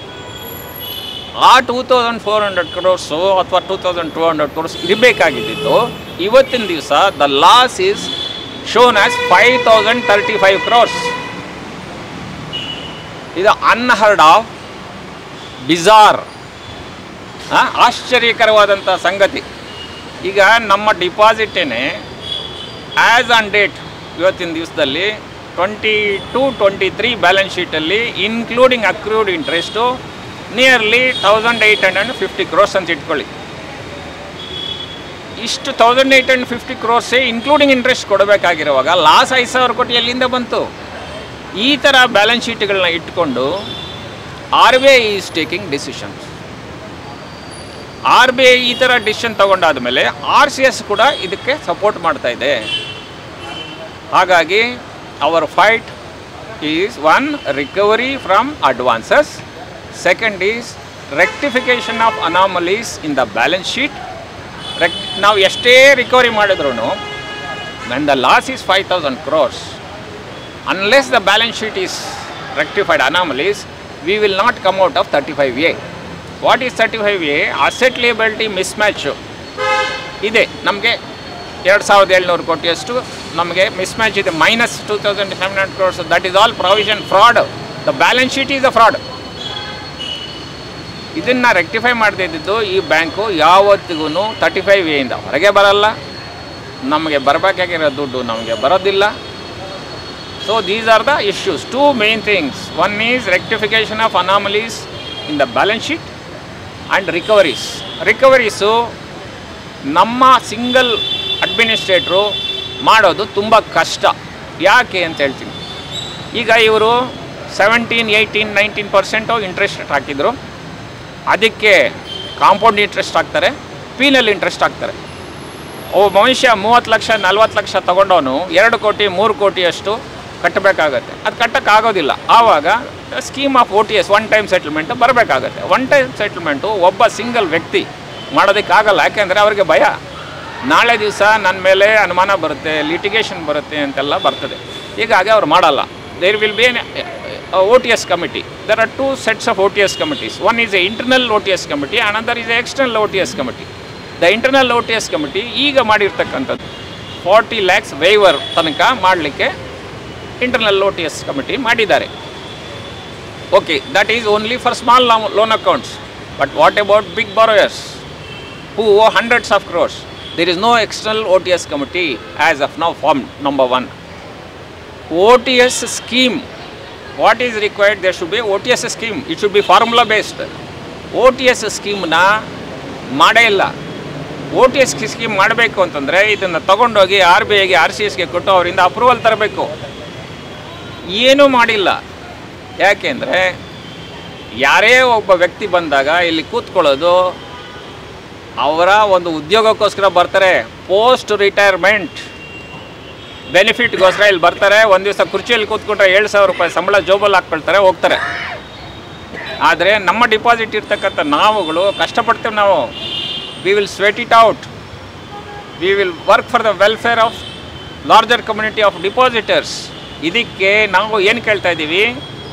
ಆ two thousand four hundred crores ಅಥವಾ two thousand two hundred crores ಇರಬೇಕಾಗಿದ್ದು ಇವತ್ತಿನ ದಿವಸ the loss is shown as five thousand thirty five crores ಇದು ಅನ್ಹರ್ಡ್ ಆಫ್ ಬಿಜಾರ್ ಆಶ್ಚರ್ಯಕರವಾದಂಥ ಸಂಗತಿ ಈಗ ನಮ್ಮ ಡಿಪಾಸಿಟೇನೆ ಆ್ಯಸ್ ಆನ್ ಡೇಟ್ ಇವತ್ತಿನ ದಿವಸದಲ್ಲಿ twenty two twenty three balance ಶೀಟಲ್ಲಿ including accrued interest nearly thousand eight hundred fifty crores ಅಂತ ಇಟ್ಕೊಳ್ಳಿ ಇಷ್ಟು ತೌಸಂಡ್ ಏಯ್ಟ್ ಹಂಡ್ರೆಡ್ ಫಿಫ್ಟಿ ಕ್ರೋರ್ಸೇ ಇನ್ಕ್ಲೂಡಿಂಗ್ ಇಂಟ್ರೆಸ್ಟ್ ಕೊಡಬೇಕಾಗಿರುವಾಗ ಲಾಸ್ ಐದು ಸಾವಿರ ಕೋಟಿ ಎಲ್ಲಿಂದ ಬಂತು ಈ ಥರ ಬ್ಯಾಲೆನ್ಸ್ ಶೀಟ್ಗಳನ್ನ ಇಟ್ಕೊಂಡು R B I is taking decisions R B I ಈ ಥರ ಡಿಸಿಷನ್ ತಗೊಂಡಾದ ಮೇಲೆ ಆರ್ ಸಿ ಎಸ್ ಕೂಡ ಇದಕ್ಕೆ ಸಪೋರ್ಟ್ ಮಾಡ್ತಾ ಇದೆ ಹಾಗಾಗಿ our fight is one recovery from advances second is rectification of anomalies in the balance sheet ರೆಕ್ ನಾವು ಎಷ್ಟೇ ರಿಕವರಿ ಮಾಡಿದ್ರು when the loss is five thousand crores unless the balance sheet is rectified anomalies we will not come out of thirty five A what is thirty five A asset liability mismatch ಇದೆ ನಮಗೆ ಎರಡು ಸಾವಿರದ ಏಳ್ನೂರು ಕೋಟಿಯಷ್ಟು ನಮಗೆ mismatch ಇದೆ minus two thousand seven hundred crores that is all provision fraud the balance sheet is a fraud ಇದನ್ನು rectify ಮಾಡದೇ ಇದ್ದಿದ್ದು ಈ ಬ್ಯಾಂಕು ಯಾವತ್ತಿಗೂ ತರ್ಟಿ ಫೈವ್ ಎಯಿಂದ ಹೊರಗೆ ಬರಲ್ಲ ನಮಗೆ ಬರಬೇಕಾಗಿರೋ ದುಡ್ಡು ನಮಗೆ ಬರೋದಿಲ್ಲ So these are the issues. Two main things. One is rectification of anomalies in the balance sheet and recoveries. ರಿಕವರೀಸು ನಮ್ಮ ಸಿಂಗಲ್ ಅಡ್ಮಿನಿಸ್ಟ್ರೇಟ್ರು ಮಾಡೋದು ತುಂಬ ಕಷ್ಟ ಯಾಕೆ ಅಂತ ಹೇಳ್ತೀನಿ ಈಗ ಇವರು seventeen eighteen nineteen percent interest ಹಾಕಿದರು ಅದಕ್ಕೆ ಕಾಂಪೌಂಡ್ ಇಂಟ್ರೆಸ್ಟ್ ಹಾಕ್ತಾರೆ ಪೀನಲ್ ಇಂಟ್ರೆಸ್ಟ್ ಹಾಕ್ತಾರೆ ಒಬ್ಬ ಮನುಷ್ಯ ಮೂವತ್ತು ಲಕ್ಷ ನಲ್ವತ್ತು ಲಕ್ಷ ತೊಗೊಂಡವನು ಎರಡು ಕೋಟಿ ಮೂರು ಕೋಟಿಯಷ್ಟು ಕಟ್ಟಬೇಕಾಗತ್ತೆ ಅದು ಕಟ್ಟೋಕ್ಕಾಗೋದಿಲ್ಲ ಆವಾಗ scheme of O T S one time settlement ಬರಬೇಕಾಗತ್ತೆ ಒನ್ ಟೈಮ್ ಸೆಟಲ್ಮೆಂಟು ಒಬ್ಬ ಸಿಂಗಲ್ ವ್ಯಕ್ತಿ ಮಾಡೋದಕ್ಕಾಗಲ್ಲ ಯಾಕೆಂದರೆ ಅವ್ರಿಗೆ ಭಯ ನಾಳೆ ದಿವಸ ನನ್ನ ಮೇಲೆ ಅನುಮಾನ ಬರುತ್ತೆ ಲಿಟಿಗೇಷನ್ ಬರುತ್ತೆ ಅಂತೆಲ್ಲ ಬರ್ತದೆ ಹೀಗಾಗಿ ಅವ್ರು ಮಾಡಲ್ಲ there will be O T S committee there are two sets of O T S committees one is a internal O T S committee another is a external O T S committee the internal O T S committee ಈಗ ಮಾಡಿರ್ತಕ್ಕಂಥದ್ದು forty lakhs waiver ತನಕ ಮಾಡಲಿಕ್ಕೆ internal O T S committee ಮಾಡಿದ್ದಾರೆ okay that is only for small loan accounts but what about big borrowers who owe hundreds of crores. There is no external OTS committee as of now formed, number one. OTS scheme, what is required? There should be OTS scheme. It should be formula based. OTS ಸ್ಕೀಮ್ನ ಮಾಡೇ ಇಲ್ಲ ಓ T S scheme ಮಾಡಬೇಕು ಅಂತಂದರೆ ಇದನ್ನು ತಗೊಂಡೋಗಿ R B ಐಗೆ R C ಎಸ್ಗೆ ಕೊಟ್ಟು ಅವರಿಂದ ಅಪ್ರೂವಲ್ ತರಬೇಕು ಏನೂ ಮಾಡಿಲ್ಲ ಯಾಕೆಂದರೆ ಯಾರೇ ಒಬ್ಬ ವ್ಯಕ್ತಿ ಬಂದಾಗ ಇಲ್ಲಿ ಕೂತ್ಕೊಳ್ಳೋದು ಅವರ ಒಂದು ಉದ್ಯೋಗಕ್ಕೋಸ್ಕರ ಬರ್ತಾರೆ ಪೋಸ್ಟ್ ರಿಟೈರ್ಮೆಂಟ್ ಬೆನಿಫಿಟ್ಗೋಸ್ಕರ ಇಲ್ಲಿ ಬರ್ತಾರೆ ಒಂದು ದಿವಸ ಕುರ್ಚಿಯಲ್ಲಿ ಕೂತ್ಕೊಂಡ್ರೆ ಏಳು ಸಾವಿರ ರೂಪಾಯಿ ಸಂಬಳ ಜೋಬಲ್ಲಿ ಹಾಕ್ಕೊಳ್ತಾರೆ ಹೋಗ್ತಾರೆ ಆದರೆ ನಮ್ಮ ಡಿಪಾಸಿಟ್ ಇರ್ತಕ್ಕಂಥ ನಾವುಗಳು ಕಷ್ಟಪಡ್ತೇವೆ ನಾವು we will sweat it out we will work for the welfare of larger community of depositors ಇದಕ್ಕೆ ನಾವು ಏನು ಕೇಳ್ತಾ ಇದ್ದೀವಿ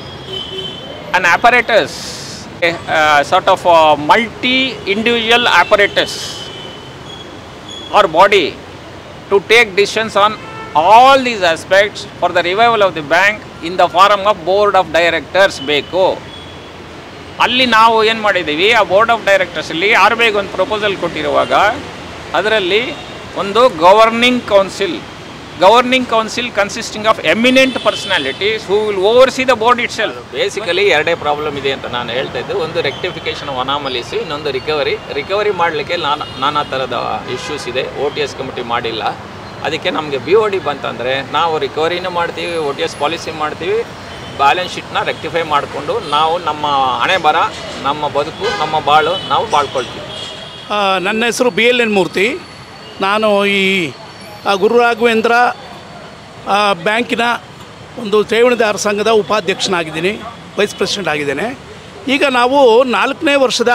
an apparatus, a uh, sort of a multi-individual apparatus or body to take decisions on all these aspects for the revival of the bank in the form of board of directors ಬೇಕು ಅಲ್ಲಿ ನಾವು ಏನು ಮಾಡಿದ್ದೀವಿ ಆ board of ಡೈರೆಕ್ಟರ್ಸಲ್ಲಿ R B ಐಗೆ ಒಂದು proposal ಕೊಟ್ಟಿರುವಾಗ ಅದರಲ್ಲಿ ಒಂದು governing council governing council consisting of eminent personalities who will oversee the board itself basically ಎರಡೇ ಪ್ರಾಬ್ಲಮ್ ಇದೆ ಅಂತ ನಾನು ಹೇಳ್ತಾ ಇದ್ದೆ ಒಂದು ರೆಕ್ಟಿಫಿಕೇಶನ್ ಆಫ್ ಅನಾಮಲೀಸ್ ಇನ್ನೊಂದು ರಿಕವರಿ ರಿಕವರಿ ಮಾಡಲಿಕ್ಕೆ ನಾನಾ ನಾನಾ ಥರದ ಇಶ್ಯೂಸ್ ಇದೆ ಓ ಟಿ ಎಸ್ ಕಮಿಟಿ ಮಾಡಿಲ್ಲ ಅದಕ್ಕೆ ನಮಗೆ ಬಿ ಒ ಡಿ ಬಂತಂದರೆ ನಾವು ರಿಕವರಿನೂ ಮಾಡ್ತೀವಿ ಓ ಟಿ ಎಸ್ ಪಾಲಿಸಿ ಮಾಡ್ತೀವಿ ಬ್ಯಾಲೆನ್ಸ್ ಶೀಟ್ನ ರೆಕ್ಟಿಫೈ ಮಾಡಿಕೊಂಡು ನಾವು ನಮ್ಮ ಹಣೆ ಬರ ನಮ್ಮ ಬದುಕು ನಮ್ಮ ಬಾಳು ನಾವು ಬಾಳ್ಕೊಳ್ತೀವಿ ಆ, ನನ್ನ ಹೆಸರು ಬಿ ಎಲ್ ಎನ್ ಮೂರ್ತಿ ನಾನು ಈ ಆ, ಗುರು ರಾಘವೇಂದ್ರ ಆ, ಬ್ಯಾಂಕಿನ ಒಂದು ಠೇವಣಿದಾರ ಸಂಘದ ಉಪಾಧ್ಯಕ್ಷನಾಗಿದ್ದೀನಿ ವೈಸ್ ಪ್ರೆಸಿಡೆಂಟ್ ಆಗಿದ್ದೇನೆ ಈಗ ನಾವು ನಾಲ್ಕನೇ ವರ್ಷದ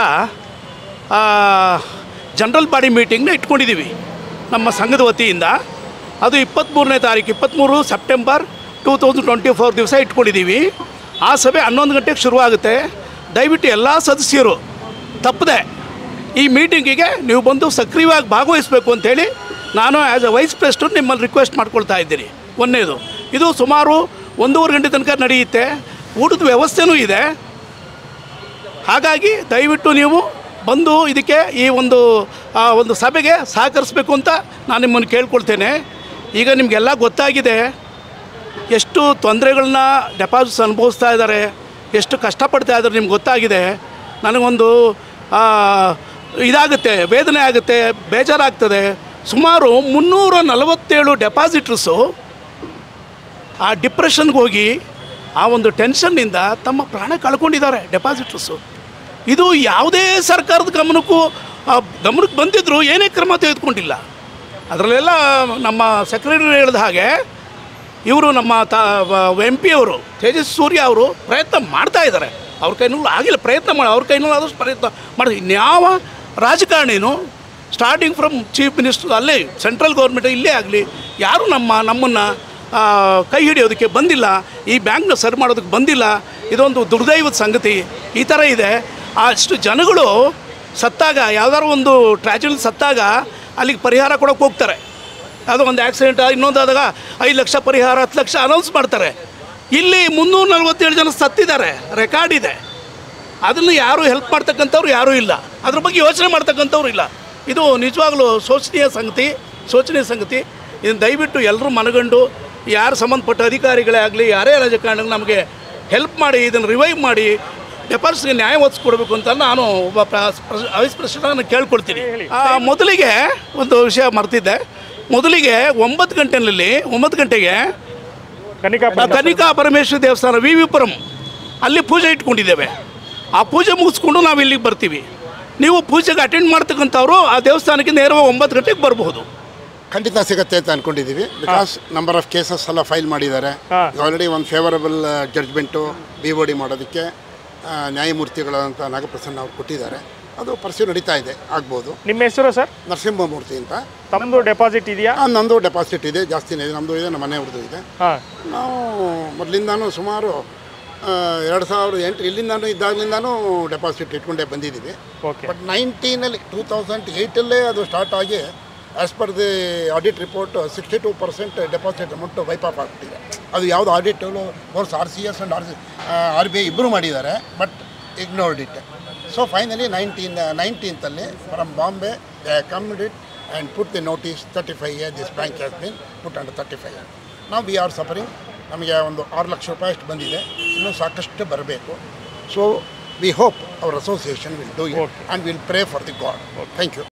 ಜನರಲ್ ಬಾಡಿ ಮೀಟಿಂಗ್ನ ಇಟ್ಕೊಂಡಿದ್ದೀವಿ ನಮ್ಮ ಸಂಘದ ವತಿಯಿಂದ ಅದು ಇಪ್ಪತ್ತ್ಮೂರನೇ ತಾರೀಕು ಇಪ್ಪತ್ತ್ಮೂರು September two thousand twenty four ದಿವಸ ಇಟ್ಕೊಂಡಿದ್ದೀವಿ ಆ ಸಭೆ ಹನ್ನೊಂದು ಗಂಟೆಗೆ ಶುರುವಾಗುತ್ತೆ ದಯವಿಟ್ಟು ಎಲ್ಲ ಸದಸ್ಯರು ತಪ್ಪದೆ ಈ ಮೀಟಿಂಗಿಗೆ ನೀವು ಬಂದು ಸಕ್ರಿಯವಾಗಿ ಭಾಗವಹಿಸಬೇಕು ಅಂತೇಳಿ ನಾನು ಆ್ಯಸ್ ಎ ವೈಸ್ ಪ್ರೆಸಿಡೆಂಟ್ ನಿಮ್ಮಲ್ಲಿ ರಿಕ್ವೆಸ್ಟ್ ಮಾಡ್ಕೊಳ್ತಾ ಇದ್ದೀನಿ ಒಂದನೇದು ಇದು ಸುಮಾರು ಒಂದೂವರೆ ಗಂಟೆ ತನಕ ನಡೆಯುತ್ತೆ ಊಟದ ವ್ಯವಸ್ಥೆನೂ ಇದೆ ಹಾಗಾಗಿ ದಯವಿಟ್ಟು ನೀವು ಬಂದು ಇದಕ್ಕೆ ಈ ಒಂದು ಆ, ಒಂದು ಸಭೆಗೆ ಸಹಕರಿಸಬೇಕು ಅಂತ ನಾನು ನಿಮ್ಮನ್ನು ಕೇಳ್ಕೊಳ್ತೇನೆ ಈಗ ನಿಮಗೆಲ್ಲ ಗೊತ್ತಾಗಿದೆ ಎಷ್ಟು ತೊಂದರೆಗಳನ್ನ ಡೆಪಾಸಿಟ್ಸ್ ಅನುಭವಿಸ್ತಾ ಇದ್ದಾರೆ ಎಷ್ಟು ಕಷ್ಟಪಡ್ತಾ ಇದ್ದಾರೆ ನಿಮ್ಗೆ ಗೊತ್ತಾಗಿದೆ ನನಗೊಂದು ಆ, ಇದಾಗುತ್ತೆ ವೇದನೆ ಆಗುತ್ತೆ ಬೇಜಾರಾಗ್ತದೆ ಸುಮಾರು ಮುನ್ನೂರ ನಲವತ್ತೇಳು ಡೆಪಾಸಿಟ್ರಸ್ಸು ಆ ಡಿಪ್ರೆಷನ್ಗೆ ಹೋಗಿ ಆ ಒಂದು ಟೆನ್ಷನ್ನಿಂದ ತಮ್ಮ ಪ್ರಾಣ ಕಳ್ಕೊಂಡಿದ್ದಾರೆ ಡೆಪಾಸಿಟ್ರಸ್ಸು ಇದು ಯಾವುದೇ ಸರ್ಕಾರದ ಗಮನಕ್ಕೂ ಆ, ಗಮನಕ್ಕೆ ಬಂದಿದ್ದರೂ ಏನೇ ಕ್ರಮ ತೆಗೆದುಕೊಂಡಿಲ್ಲ ಅದರಲ್ಲೆಲ್ಲ ನಮ್ಮ ಸೆಕ್ರೆಟರಿ ಹೇಳಿದ ಹಾಗೆ ಇವರು ನಮ್ಮ ತ ಎಂ ಪಿ ಅವರು ತೇಜಸ್ ಸೂರ್ಯ ಅವರು ಪ್ರಯತ್ನ ಮಾಡ್ತಾ ಇದ್ದಾರೆ ಅವ್ರ ಕೈನಲ್ಲೂ ಆಗಿಲ್ಲ ಪ್ರಯತ್ನ ಮಾಡಿ ಅವ್ರ ಕೈನಲ್ಲೂ ಆದಷ್ಟು ಪ್ರಯತ್ನ ಮಾಡಿ ಇನ್ಯಾವ ರಾಜಕಾರಣಿನೂ ಸ್ಟಾರ್ಟಿಂಗ್ ಫ್ರಮ್ ಚೀಫ್ ಮಿನಿಸ್ಟರ್ ಅಲ್ಲೇ ಸೆಂಟ್ರಲ್ ಗೌರ್ಮೆಂಟ್ ಇಲ್ಲೇ ಆಗಲಿ ಯಾರು ನಮ್ಮ ನಮ್ಮನ್ನು ಕೈ ಹಿಡಿಯೋದಕ್ಕೆ ಬಂದಿಲ್ಲ ಈ ಬ್ಯಾಂಕ್ನ ಸರಿ ಮಾಡೋದಕ್ಕೆ ಬಂದಿಲ್ಲ ಇದೊಂದು ದುರ್ದೈವದ ಸಂಗತಿ ಈ ಥರ ಇದೆ ಅಷ್ಟು ಜನಗಳು ಸತ್ತಾಗ ಯಾವ್ದಾದ್ರು ಒಂದು ಟ್ರ್ಯಾಜಿಡಿ ಸತ್ತಾಗ ಅಲ್ಲಿಗೆ ಪರಿಹಾರ ಕೊಡೋಕೆ ಹೋಗ್ತಾರೆ ಯಾವುದೋ ಒಂದು ಆಕ್ಸಿಡೆಂಟ್ ಇನ್ನೊಂದು ಆದಾಗ ಐದು ಲಕ್ಷ ಪರಿಹಾರ ಹತ್ತು ಲಕ್ಷ ಅನೌನ್ಸ್ ಮಾಡ್ತಾರೆ ಇಲ್ಲಿ ಮುನ್ನೂರ ನಲ್ವತ್ತೇಳು ಜನ ಸತ್ತಿದ್ದಾರೆ ರೆಕಾರ್ಡ್ ಇದೆ ಅದನ್ನು ಯಾರು ಹೆಲ್ಪ್ ಮಾಡ್ತಕ್ಕಂಥವ್ರು ಯಾರೂ ಇಲ್ಲ ಅದ್ರ ಬಗ್ಗೆ ಯೋಚನೆ ಮಾಡ್ತಕ್ಕಂಥವ್ರು ಇಲ್ಲ ಇದು ನಿಜವಾಗ್ಲೂ ಶೋಚನೀಯ ಸಂಗತಿ ಶೋಚನೀಯ ಸಂಗತಿ ಇದನ್ನು ದಯವಿಟ್ಟು ಎಲ್ಲರೂ ಮನಗಂಡು ಯಾರು ಸಂಬಂಧಪಟ್ಟ ಅಧಿಕಾರಿಗಳೇ ಆಗಲಿ ಯಾರೇ ರಾಜಕಾರಣ ನಮಗೆ ಹೆಲ್ಪ್ ಮಾಡಿ ಇದನ್ನು ರಿವೈವ್ ಮಾಡಿ ಡೆಪಾಸಿಟ್ಗೆ ನ್ಯಾಯ ಒದಗಿಸ್ಕೊಡ್ಬೇಕು ಅಂತ ನಾನು ಒಬ್ಬ ವೈಸ್ ಪ್ರೆಸಿಡೆಂಟ್ ಕೇಳ್ಕೊಳ್ತೀನಿ ಆ, ಮೊದಲಿಗೆ ಒಂದು ವಿಷಯ ಮರ್ತಿದ್ದೆ ಮೊದಲಿಗೆ ಒಂಬತ್ತು ಗಂಟೆನಲ್ಲಿ ಒಂಬತ್ತು ಗಂಟೆಗೆ ಕನಿಕಾ ಆ ಕನಿಕಾ ಪರಮೇಶ್ವರ ದೇವಸ್ಥಾನ ವಿ ವಿ ಪುರಂ ಅಲ್ಲಿ ಪೂಜೆ ಇಟ್ಕೊಂಡಿದ್ದೇವೆ ಆ ಪೂಜೆ ಮುಗಿಸ್ಕೊಂಡು ನಾವು ಇಲ್ಲಿಗೆ ಬರ್ತೀವಿ ನೀವು ಪೂಜೆಗೆ ಅಟೆಂಡ್ ಮಾಡ್ತಕ್ಕಂಥವ್ರು ಆ ದೇವಸ್ಥಾನಕ್ಕೆ ನೇರವಾಗಿ ಒಂಬತ್ತು ಗಂಟೆಗೆ ಬರಬಹುದು ಖಂಡಿತ ಸಿಗುತ್ತೆ ಅಂತ ಅನ್ಕೊಂಡಿದ್ದೀವಿ ಬಿಕಾಸ್ ನಂಬರ್ ಆಫ್ ಕೇಸಸ್ ಎಲ್ಲ ಫೈಲ್ ಮಾಡಿದ್ದಾರೆ ಹಾ. ಆಲ್ರೆಡಿ ಒಂದು favourable judgement B O D ಮಾಡೋದಕ್ಕೆ ಆ, ನ್ಯಾಯಮೂರ್ತಿಗಳಂತ ನಾಗಪ್ರಸನ್ನ ಅವ್ರು ಕೊಟ್ಟಿದ್ದಾರೆ ಅದು ಪರ್ಸ್ಯೂ ನಡೀತಾ ಇದೆ ಆಗ್ಬೋದು ನಿಮ್ಮ ಹೆಸರು ಸರ್ ನರಸಿಂಹಮೂರ್ತಿ ಅಂತ ತಮ್ಮದು ಡೆಪಾಸಿಟ್ ಇದೆಯಾ ಆ, ನಂದು ಡೆಪಾಸಿಟ್ ಇದೆ ಜಾಸ್ತಿನೇ ಇದೆ ನಮ್ಮದು ಇದೆ ನಮ್ಮ ಮನೆಯವ್ರದ್ದು ಇದೆ ಹಾಂ ನಾವು ಮೊದಲಿಂದಾನು ಸುಮಾರು ಎರಡು ಸಾವಿರದ ಎಂಟು ಇಲ್ಲಿಂದಾನು ಇದ್ದಾಗಲಿಂದಾನು ಡೆಪಾಸಿಟ್ ಇಟ್ಕೊಂಡೇ ಬಂದಿದ್ದೀವಿ ಓಕೆ ಬಟ್ ನೈನ್ಟೀನಲ್ಲಿ ಟೂ ತೌಸಂಡ್ ಏಯ್ಟಲ್ಲೇ ಅದು ಸ್ಟಾರ್ಟ್ ಆಗಿ as per the audit report sixty two percent deposit amount wipe off ಆಗ್ಬಿಟ್ಟಿದೆ ಅದು ಯಾವುದು audit course R C S and R C R B I ಇಬ್ಬರು ಮಾಡಿದ್ದಾರೆ but ignored it so finally nineteen ನೈನ್ಟೀನ್ತಲ್ಲಿ from Bombay comed it and put the notice thirty five year this bank has been put under thirty five year ನಾವು we are suffering ನಮಗೆ ಒಂದು ಆರು ಲಕ್ಷ ರೂಪಾಯಿ ಅಷ್ಟು ಬಂದಿದೆ ಇನ್ನೂ ಸಾಕಷ್ಟು ಬರಬೇಕು so we hope our association will do it and will pray for the God thank you